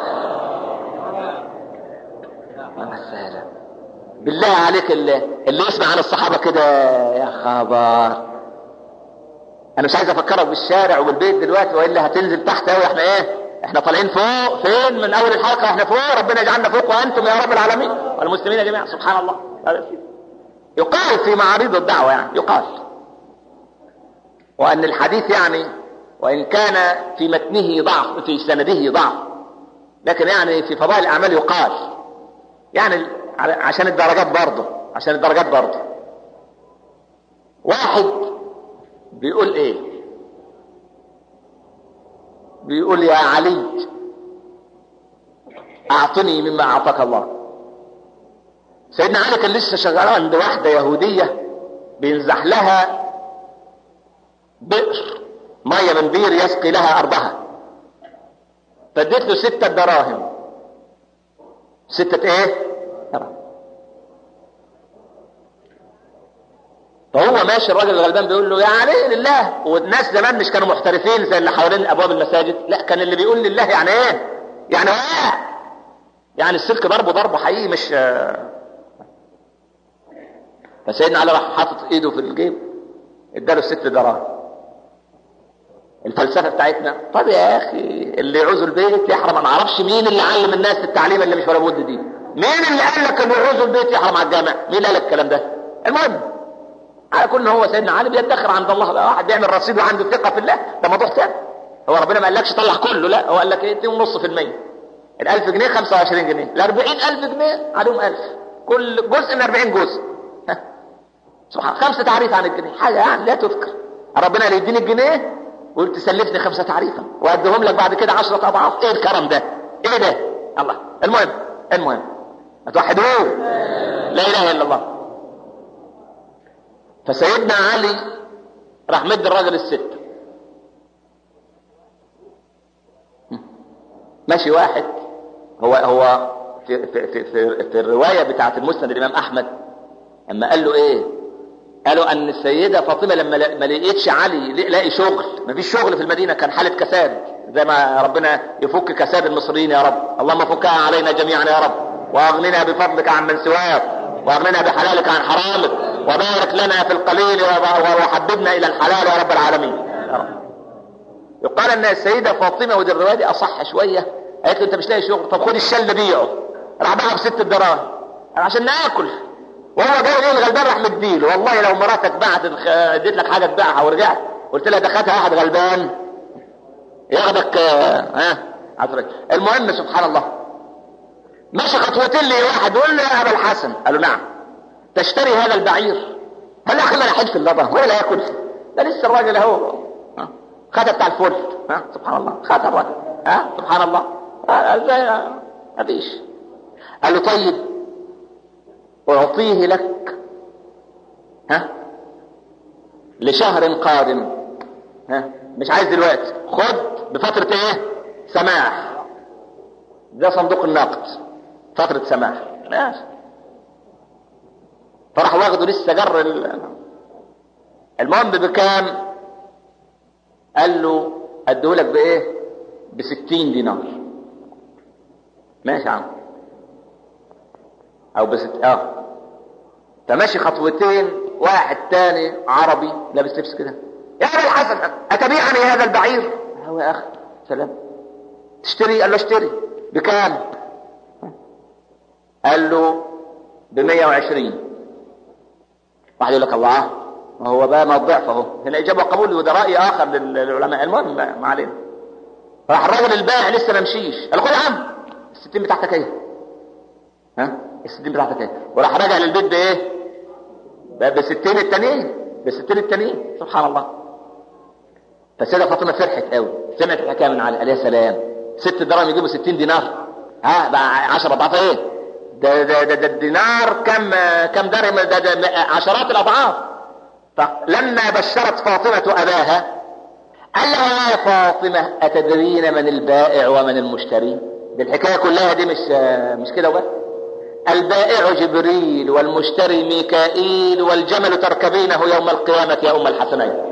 بالله عليك اللي, اللي يسمع عن الصحابة كده يا خبر انا مش عايز افكرك بالشارع وبالبيت دلوقتي والا هتنزل تحت قوي احنا ايه احنا طالعين فوق فين من اول الحلقه احنا فوق ربنا يجعلنا فوق وانتم يا رب العالمين والمسلمين جميعا سبحان الله يقال في معارض الدعوه يعني يقال وأن الحديث يعني وإن كان في متنه ضعف في سنده ضعف لكن يعني في فضائل الأعمال يقال يعني عشان الدرجات برضه عشان الدرجات برضه واحد بيقول ايه بيقول يا علي اعطني مما اعطاك الله سيدنا علي كان لسه شغال عند واحدة يهودية بينزح لها بئر مية من بير يسقي لها أرضها فاديت له ستة دراهم ستة ايه؟ دراهم فهو ماشي الراجل الغلبان بيقول له يا علي لله والناس زمان مش كانوا محترفين زي اللي حوالين ابواب المساجد لا كان اللي بيقول لله يعني ايه يعني ايه يعني السلك ضربه ضربه حقيقي مش فسيدنا علي راح حاطط ايده في الجيب اداله ست دراهم الفلسفه بتاعتنا طب يا اخي اللي يعوز البيت يحرم انا اعرفش مين اللي علم الناس التعليم اللي مش ولا بد دي مين اللي قال لك انه يعوز البيت يحرم على الجامع مين قال لك الكلام ده المهم على كل هو سيدنا علي بيدخر عند الله بقى واحد بيعمل رصيد وعنده ثقه في الله ده موضوع ثاني هو ربنا ما قالكش طلع كله لا هو قال لك ايه 2.5% ال 1000 جنيه 25 جنيه ال 40000 جنيه عليهم 1000 كل جزء من 40 جزء سبحان خمسه تعريف عن الجنيه حاجه يعني لا تذكر ربنا اللي يديني الجنيه وقلت تسلفني خمسه تعريفا واديهم لك بعد كده 10 اضعاف ايه الكرم ده ايه ده الله المهم المهم هتوحدوه لا اله الا الله فسيدنا علي راح مد الراجل الست ماشي واحد هو هو في في في, في, في الروايه بتاعت المسند الامام احمد اما قال له ايه قالوا ان السيده فاطمه لما ما لقيتش علي لاقي شغل ما فيش شغل في المدينه كان حاله كساد زي ما ربنا يفك كساد المصريين يا رب اللهم فكها علينا جميعا يا رب واغننا بفضلك عن من سواك واغننا بحلالك عن حرامك وبارك لنا في القليل وحببنا الى الحلال يا رب العالمين يا رب. يقال ان السيده فاطمه ودي الروايه دي اصح شويه قالت له انت مش لاقي شغل طب خد الشل بيعه راح باعه بست دراهم عشان ناكل وهو جاي ليه الغلبان راح مديله والله لو مراتك بعت اديت لك حاجه تبيعها ورجعت قلت لها دخلتها واحد غلبان ياخدك ها عطرك المهم سبحان الله مشي خطوتين لي واحد يقول له يا ابا الحسن قال له نعم تشتري هذا البعير هل اخي انا حلف اللبن ولا ياكل ده لسه الراجل اهو خدها بتاع الفل ها سبحان الله خدها الراجل ها سبحان الله ازاي مفيش قال له طيب اعطيه لك ها لشهر قادم ها مش عايز دلوقتي خد بفترة ايه سماح ده صندوق النقد فترة سماح ماشي فراح واخده لسه جر المهم بكام قال له اديهولك بايه بستين دينار ماشي يا عم او بست اه فماشي خطوتين واحد تاني عربي لابس لبس كده يا ابا الحسن اتبيعني هذا البعير هو يا اخي سلام تشتري قال له اشتري بكام قال له ب 120 واحد يقول لك الله ما هو بقى ما الضعف اهو هنا اجابه وقبول وده راي اخر للعلماء المهم ما علينا راح الراجل البائع لسه ما مشيش قال خد يا عم الستين بتاعتك ايه ها الستين بتاعتك ايه وراح راجع للبيت بايه بستين التانيين بستين التانيين سبحان الله فالسيده فاطمه فرحت قوي سمعت الحكايه من علي قال يا سلام ست دراهم يجيبوا 60 دينار ها بقى 10 اضعاف ايه ده ده ده, ده الدينار كم كم درهم ده, ده عشرات الاضعاف فلما بشرت فاطمه اباها قال لها يا فاطمه اتدرين من البائع ومن المشتري دي الحكايه كلها دي مش مش كده وبس البائع جبريل والمشتري ميكائيل والجمل تركبينه يوم القيامه يا ام الحسنين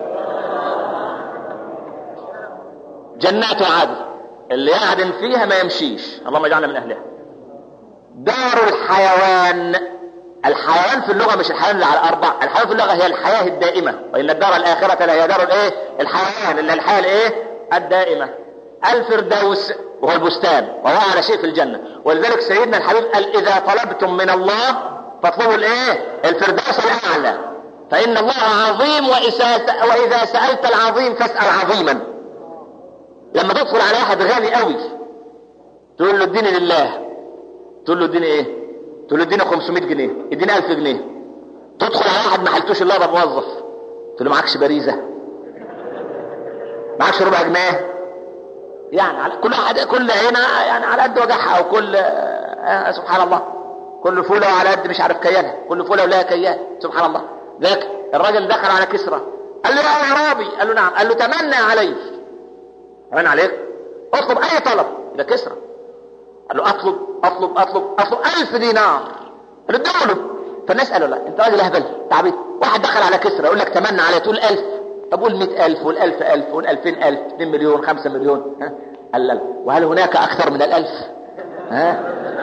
جنات عدن اللي يعدن فيها ما يمشيش اللهم اجعلنا من اهلها دار الحيوان الحيوان في اللغه مش الحيوان اللي على الاربع الحيوان في اللغه هي الحياه الدائمه وان الدار الاخره لا هي دار الايه الحيوان اللي الحياه الايه الدائمه الفردوس وهو البستان وهو على شيء في الجنه ولذلك سيدنا الحبيب قال اذا طلبتم من الله فاطلبوا الايه الفردوس الاعلى فإن الله عظيم وإذا سألت العظيم فاسأل عظيما لما تدخل على واحد غني قوي تقول له اديني لله تقول له اديني ايه تقول له اديني 500 جنيه اديني 1000 جنيه تدخل على واحد ما حلتوش الا ده موظف تقول له معكش باريزه معكش ربع جنيه يعني على كل واحد كل هنا يعني على قد وجعها وكل آه سبحان الله كل فوله وعلى قد مش عارف كيانها كل فوله ولها كيان سبحان الله ذاك الراجل دخل على كسرى قال له يا اعرابي قال له نعم قال له تمنى علي تمنى عليك اطلب اي طلب ده كسرى قال له اطلب اطلب اطلب اطلب ألف دينار قال له اديله فالناس قالوا لا انت راجل اهبل تعبيط واحد دخل على كسرى يقول لك تمنى عليه تقول ألف طب قول مئة ألف قول ألف ألف قول ألفين ألف اثنين مليون خمسة مليون ها قال لا وهل هناك أكثر من الألف ها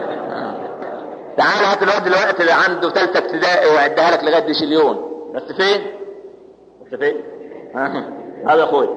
تعال هات الواد دلوقتي اللي عنده ثالثة ابتدائي وعدها لك لغاية ديشليون بس فين؟ بس فين؟ هذا يا اخوي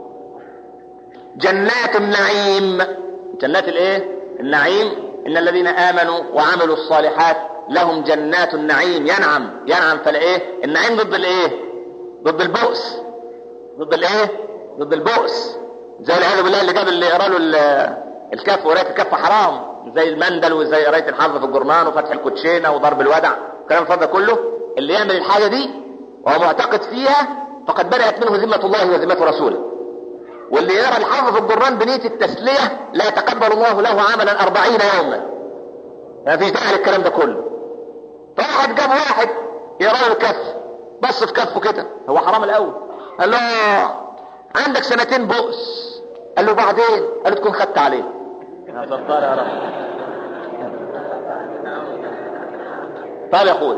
جنات النعيم جنات الايه؟ النعيم ان الذين امنوا وعملوا الصالحات لهم جنات النعيم ينعم ينعم فالايه؟ النعيم ضد الايه؟ ضد البؤس ضد الايه؟ ضد البؤس زي والعياذ بالله اللي جاب اللي يقرا له الكف وقرايه الكف حرام زي المندل وزي قرايه الحظ في الجرنان وفتح الكوتشينه وضرب الودع الكلام الفاضي كله اللي يعمل الحاجه دي وهو معتقد فيها فقد بدات منه ذمه الله وذمه رسوله واللي يرى الحظ في الجرنان بنيه التسليه لا يتقبل الله له عملا أربعين يوما ما فيش داعي للكلام ده كله فواحد جاب واحد يقرا له الكف بص في كفه كده هو حرام الاول قال له عندك سنتين بؤس قال له بعدين قال له تكون خدت عليه يا ستار يا رب طيب يا اخوي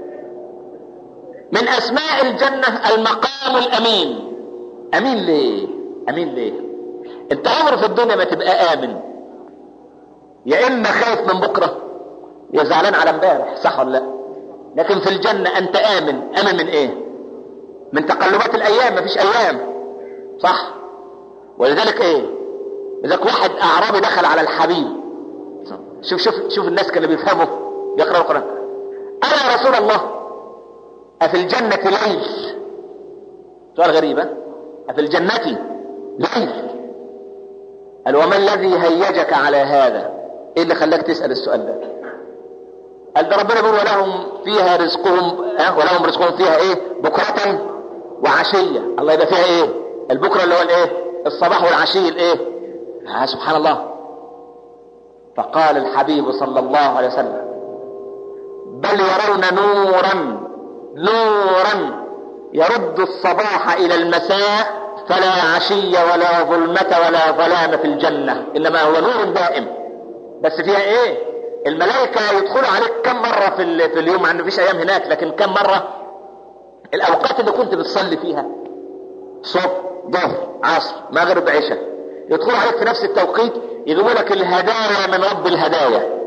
من اسماء الجنة المقام الامين امين ليه امين ليه انت عمر في الدنيا ما تبقى امن يا اما خايف من بكرة يا زعلان على امبارح صح ولا لا لكن في الجنة انت امن امن من ايه من تقلبات الايام مفيش ايام صح ولذلك ايه لذلك واحد اعرابي دخل على الحبيب شوف شوف شوف الناس كانوا بيفهموا يقرأوا القرآن انا يا رسول الله افي الجنة ليل سؤال غريب افي الجنة ليل قال وما الذي هيجك على هذا ايه اللي خلاك تسأل السؤال ده قال ده ربنا بيقول ولهم فيها رزقهم اه ولهم رزقهم فيها ايه بكرة وعشية الله يبقى فيها ايه البكرة اللي هو الايه الصباح والعشي الايه آه سبحان الله فقال الحبيب صلى الله عليه وسلم بل يرون نورا نورا يرد الصباح الى المساء فلا عشي ولا ظلمة ولا ظلام في الجنة انما هو نور دائم بس فيها ايه الملائكة يدخلوا عليك كم مرة في, في اليوم عنده فيش ايام هناك لكن كم مرة الاوقات اللي كنت بتصلي فيها صبح ظهر عصر مغرب عشاء يدخلوا عليك في نفس التوقيت يجيبوا لك الهدايا من رب الهدايا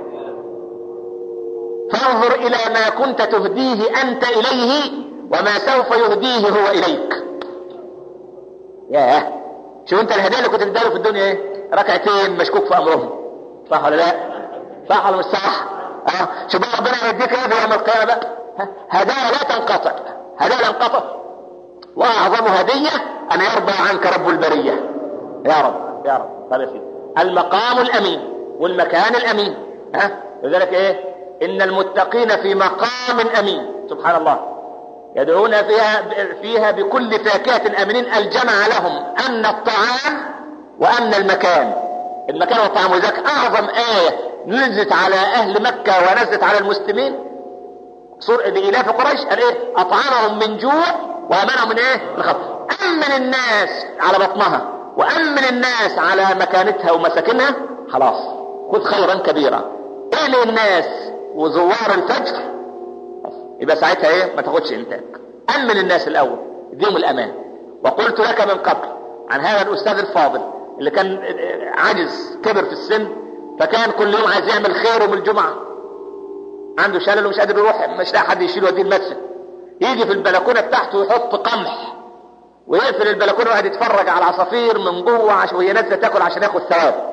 فانظر الى ما كنت تهديه انت اليه وما سوف يهديه هو اليك ياه شوف انت الهدايا اللي كنت بتداله في الدنيا ايه ركعتين مشكوك في امرهم صح ولا لا صح ولا مش صح اه شوف ربنا يديك ايه في يوم القيامه بقى هدايا لا تنقطع هدايا لا تنقطع واعظم هديه ان يرضى عنك رب البريه يا رب يا رب طيب يا سيدي المقام الامين والمكان الامين ها لذلك ايه ان المتقين في مقام امين سبحان الله يدعون فيها فيها بكل فاكهه امنين الجمع لهم امن الطعام وامن المكان المكان والطعام وذلك اعظم ايه نزلت على اهل مكه ونزلت على المسلمين سورة لإلاف قريش قال ايه اطعمهم من جوع وامنهم من ايه من خوف امن الناس على بطنها وامن الناس على مكانتها ومساكنها خلاص خذ خيرا كبيرا اهل الناس وزوار الفجر يبقى ساعتها ايه ما تاخدش انتاج امن الناس الاول اديهم الامان وقلت لك من قبل عن هذا الاستاذ الفاضل اللي كان عجز كبر في السن فكان كل يوم عايز يعمل خير يوم الجمعه عنده شلل ومش قادر يروح مش لاقي حد يشيله يوديه المسجد يجي في البلكونه بتاعته ويحط قمح ويقفل البلكونه وقاعد يتفرج على العصافير من جوه عشان وهي نازله تاكل عشان ياخد ثواب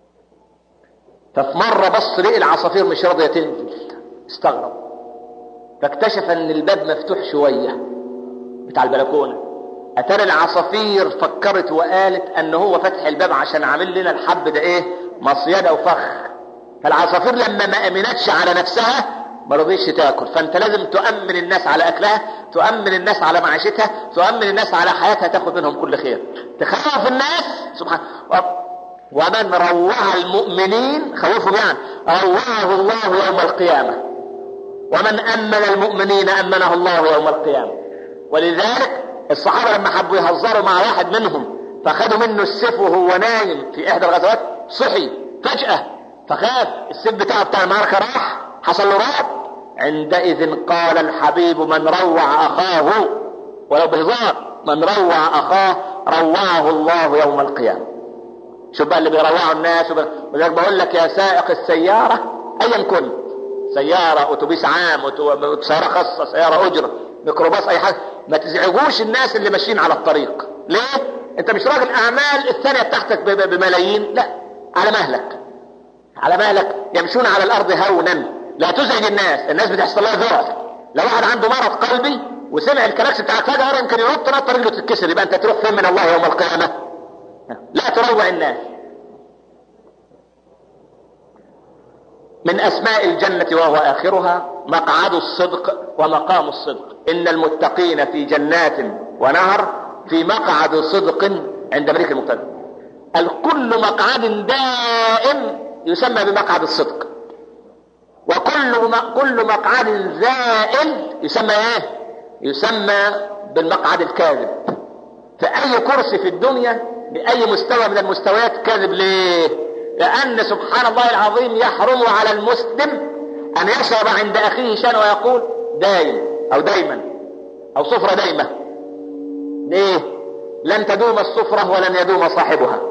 ففي مره بص لقي العصافير مش راضيه تنزل استغرب فاكتشف ان الباب مفتوح شويه بتاع البلكونه اتاري العصافير فكرت وقالت ان هو فتح الباب عشان عامل لنا الحب ده ايه مصيده وفخ فالعصافير لما ما امنتش على نفسها ما رضيتش تاكل فانت لازم تؤمن الناس على اكلها تؤمن الناس على معيشتها تؤمن الناس على حياتها تاخد منهم كل خير تخوف الناس سبحان ومن روع المؤمنين خوفهم يعني روعه الله يوم القيامة ومن أمن المؤمنين أمنه الله يوم القيامة ولذلك الصحابة لما حبوا يهزروا مع واحد منهم فخدوا منه السيف وهو نايم في إحدى الغزوات صحي فجأة فخاف السيف بتاعه بتاع المعركة راح حصل له رعب عندئذ قال الحبيب من روع أخاه ولو بهزار من روع أخاه روعه الله يوم القيامة شوف بقى اللي بيروعوا الناس ولذلك بقول لك يا سائق السيارة أيا كنت سيارة أتوبيس عام أتو... سيارة خاصة سيارة أجرة ميكروباص أي حاجة ما تزعجوش الناس اللي ماشيين على الطريق ليه؟ أنت مش راجل أعمال الثانية بتاعتك بملايين لا على مهلك على مهلك يمشون على الأرض هونا لا تزعج الناس الناس بتحصل لها ذرع لو واحد عنده مرض قلبي وسمع الكلاكس بتاعك فجأة يمكن ينط نط رجله تتكسر يبقى أنت تروح فين من الله يوم القيامة لا تروع الناس من أسماء الجنة وهو آخرها مقعد الصدق ومقام الصدق إن المتقين في جنات ونهر في مقعد صدق عند ملك المقتدر الكل مقعد دائم يسمى بمقعد الصدق وكل كل مقعد زائل يسمى ايه يسمى بالمقعد الكاذب فأي كرسي في الدنيا بأي مستوى من المستويات كاذب ليه لأن سبحان الله العظيم يحرم على المسلم أن يشرب عند أخيه شيئا ويقول دايم أو دايما أو صفرة دايمة ليه لن تدوم الصفرة ولن يدوم صاحبها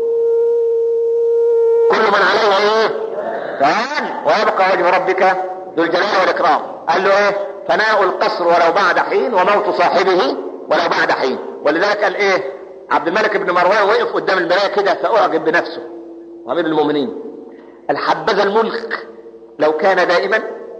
كل من عليها ايه فان ويبقى وجه ربك ذو الجلال والإكرام قال له ايه فناء القصر ولو بعد حين وموت صاحبه ولو بعد حين ولذلك قال ايه عبد الملك بن مروان وقف قدام المرايه كده فأعجب بنفسه وامير المؤمنين الحبذا الملك لو كان دائما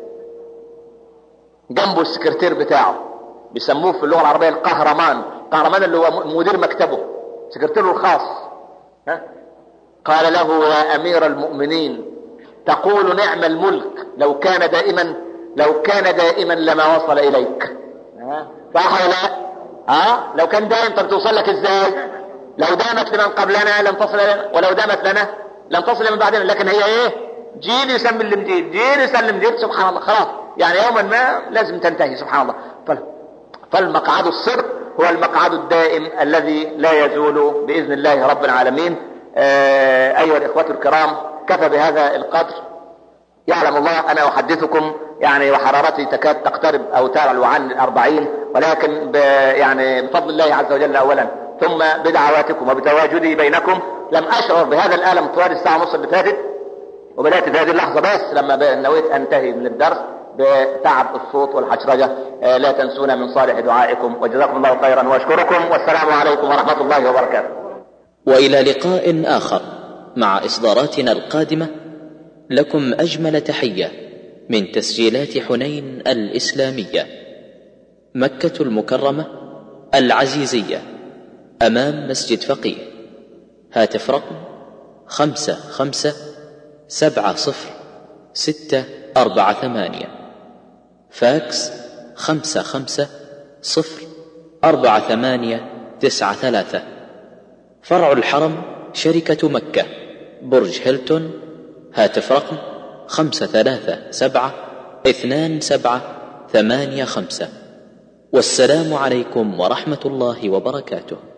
جنبه السكرتير بتاعه بيسموه في اللغه العربيه القهرمان قهرمان اللي هو مدير مكتبه سكرتيره الخاص ها؟ قال له يا امير المؤمنين تقول نعم الملك لو كان دائما لو كان دائما لما وصل اليك صح ولا لا ها لو كان دائم طب توصل لك ازاي لو دامت لمن قبلنا لم تصل لنا ولو دامت لنا لم تصل لمن بعدنا لكن هي ايه جيل يسلم جيل جيل يسلم جيل سبحان الله خلاص يعني يوما ما لازم تنتهي سبحان الله فالمقعد الصدق هو المقعد الدائم الذي لا يزول باذن الله رب العالمين آه ايها الاخوه الكرام كفى بهذا القدر يعلم الله انا احدثكم يعني وحرارتي تكاد تقترب او تعلو عن الاربعين ولكن ب يعني بفضل الله عز وجل اولا ثم بدعواتكم وبتواجدي بينكم لم اشعر بهذا الالم طوال الساعه ونص اللي فاتت وبدات في هذه اللحظه بس لما نويت انتهي من الدرس بتعب الصوت والحشرجه لا تنسونا من صالح دعائكم وجزاكم الله خيرا واشكركم والسلام عليكم ورحمه الله وبركاته. والى لقاء اخر مع اصداراتنا القادمه لكم اجمل تحيه من تسجيلات حنين الاسلاميه مكه المكرمه العزيزيه امام مسجد فقيه هاتف رقم خمسه خمسه سبعه صفر سته اربعه ثمانيه فاكس خمسه خمسه صفر اربعه ثمانيه تسعه ثلاثه فرع الحرم شركه مكه برج هيلتون هاتف رقم خمسة ثلاثة سبعة اثنان سبعة ثمانية خمسة والسلام عليكم ورحمة الله وبركاته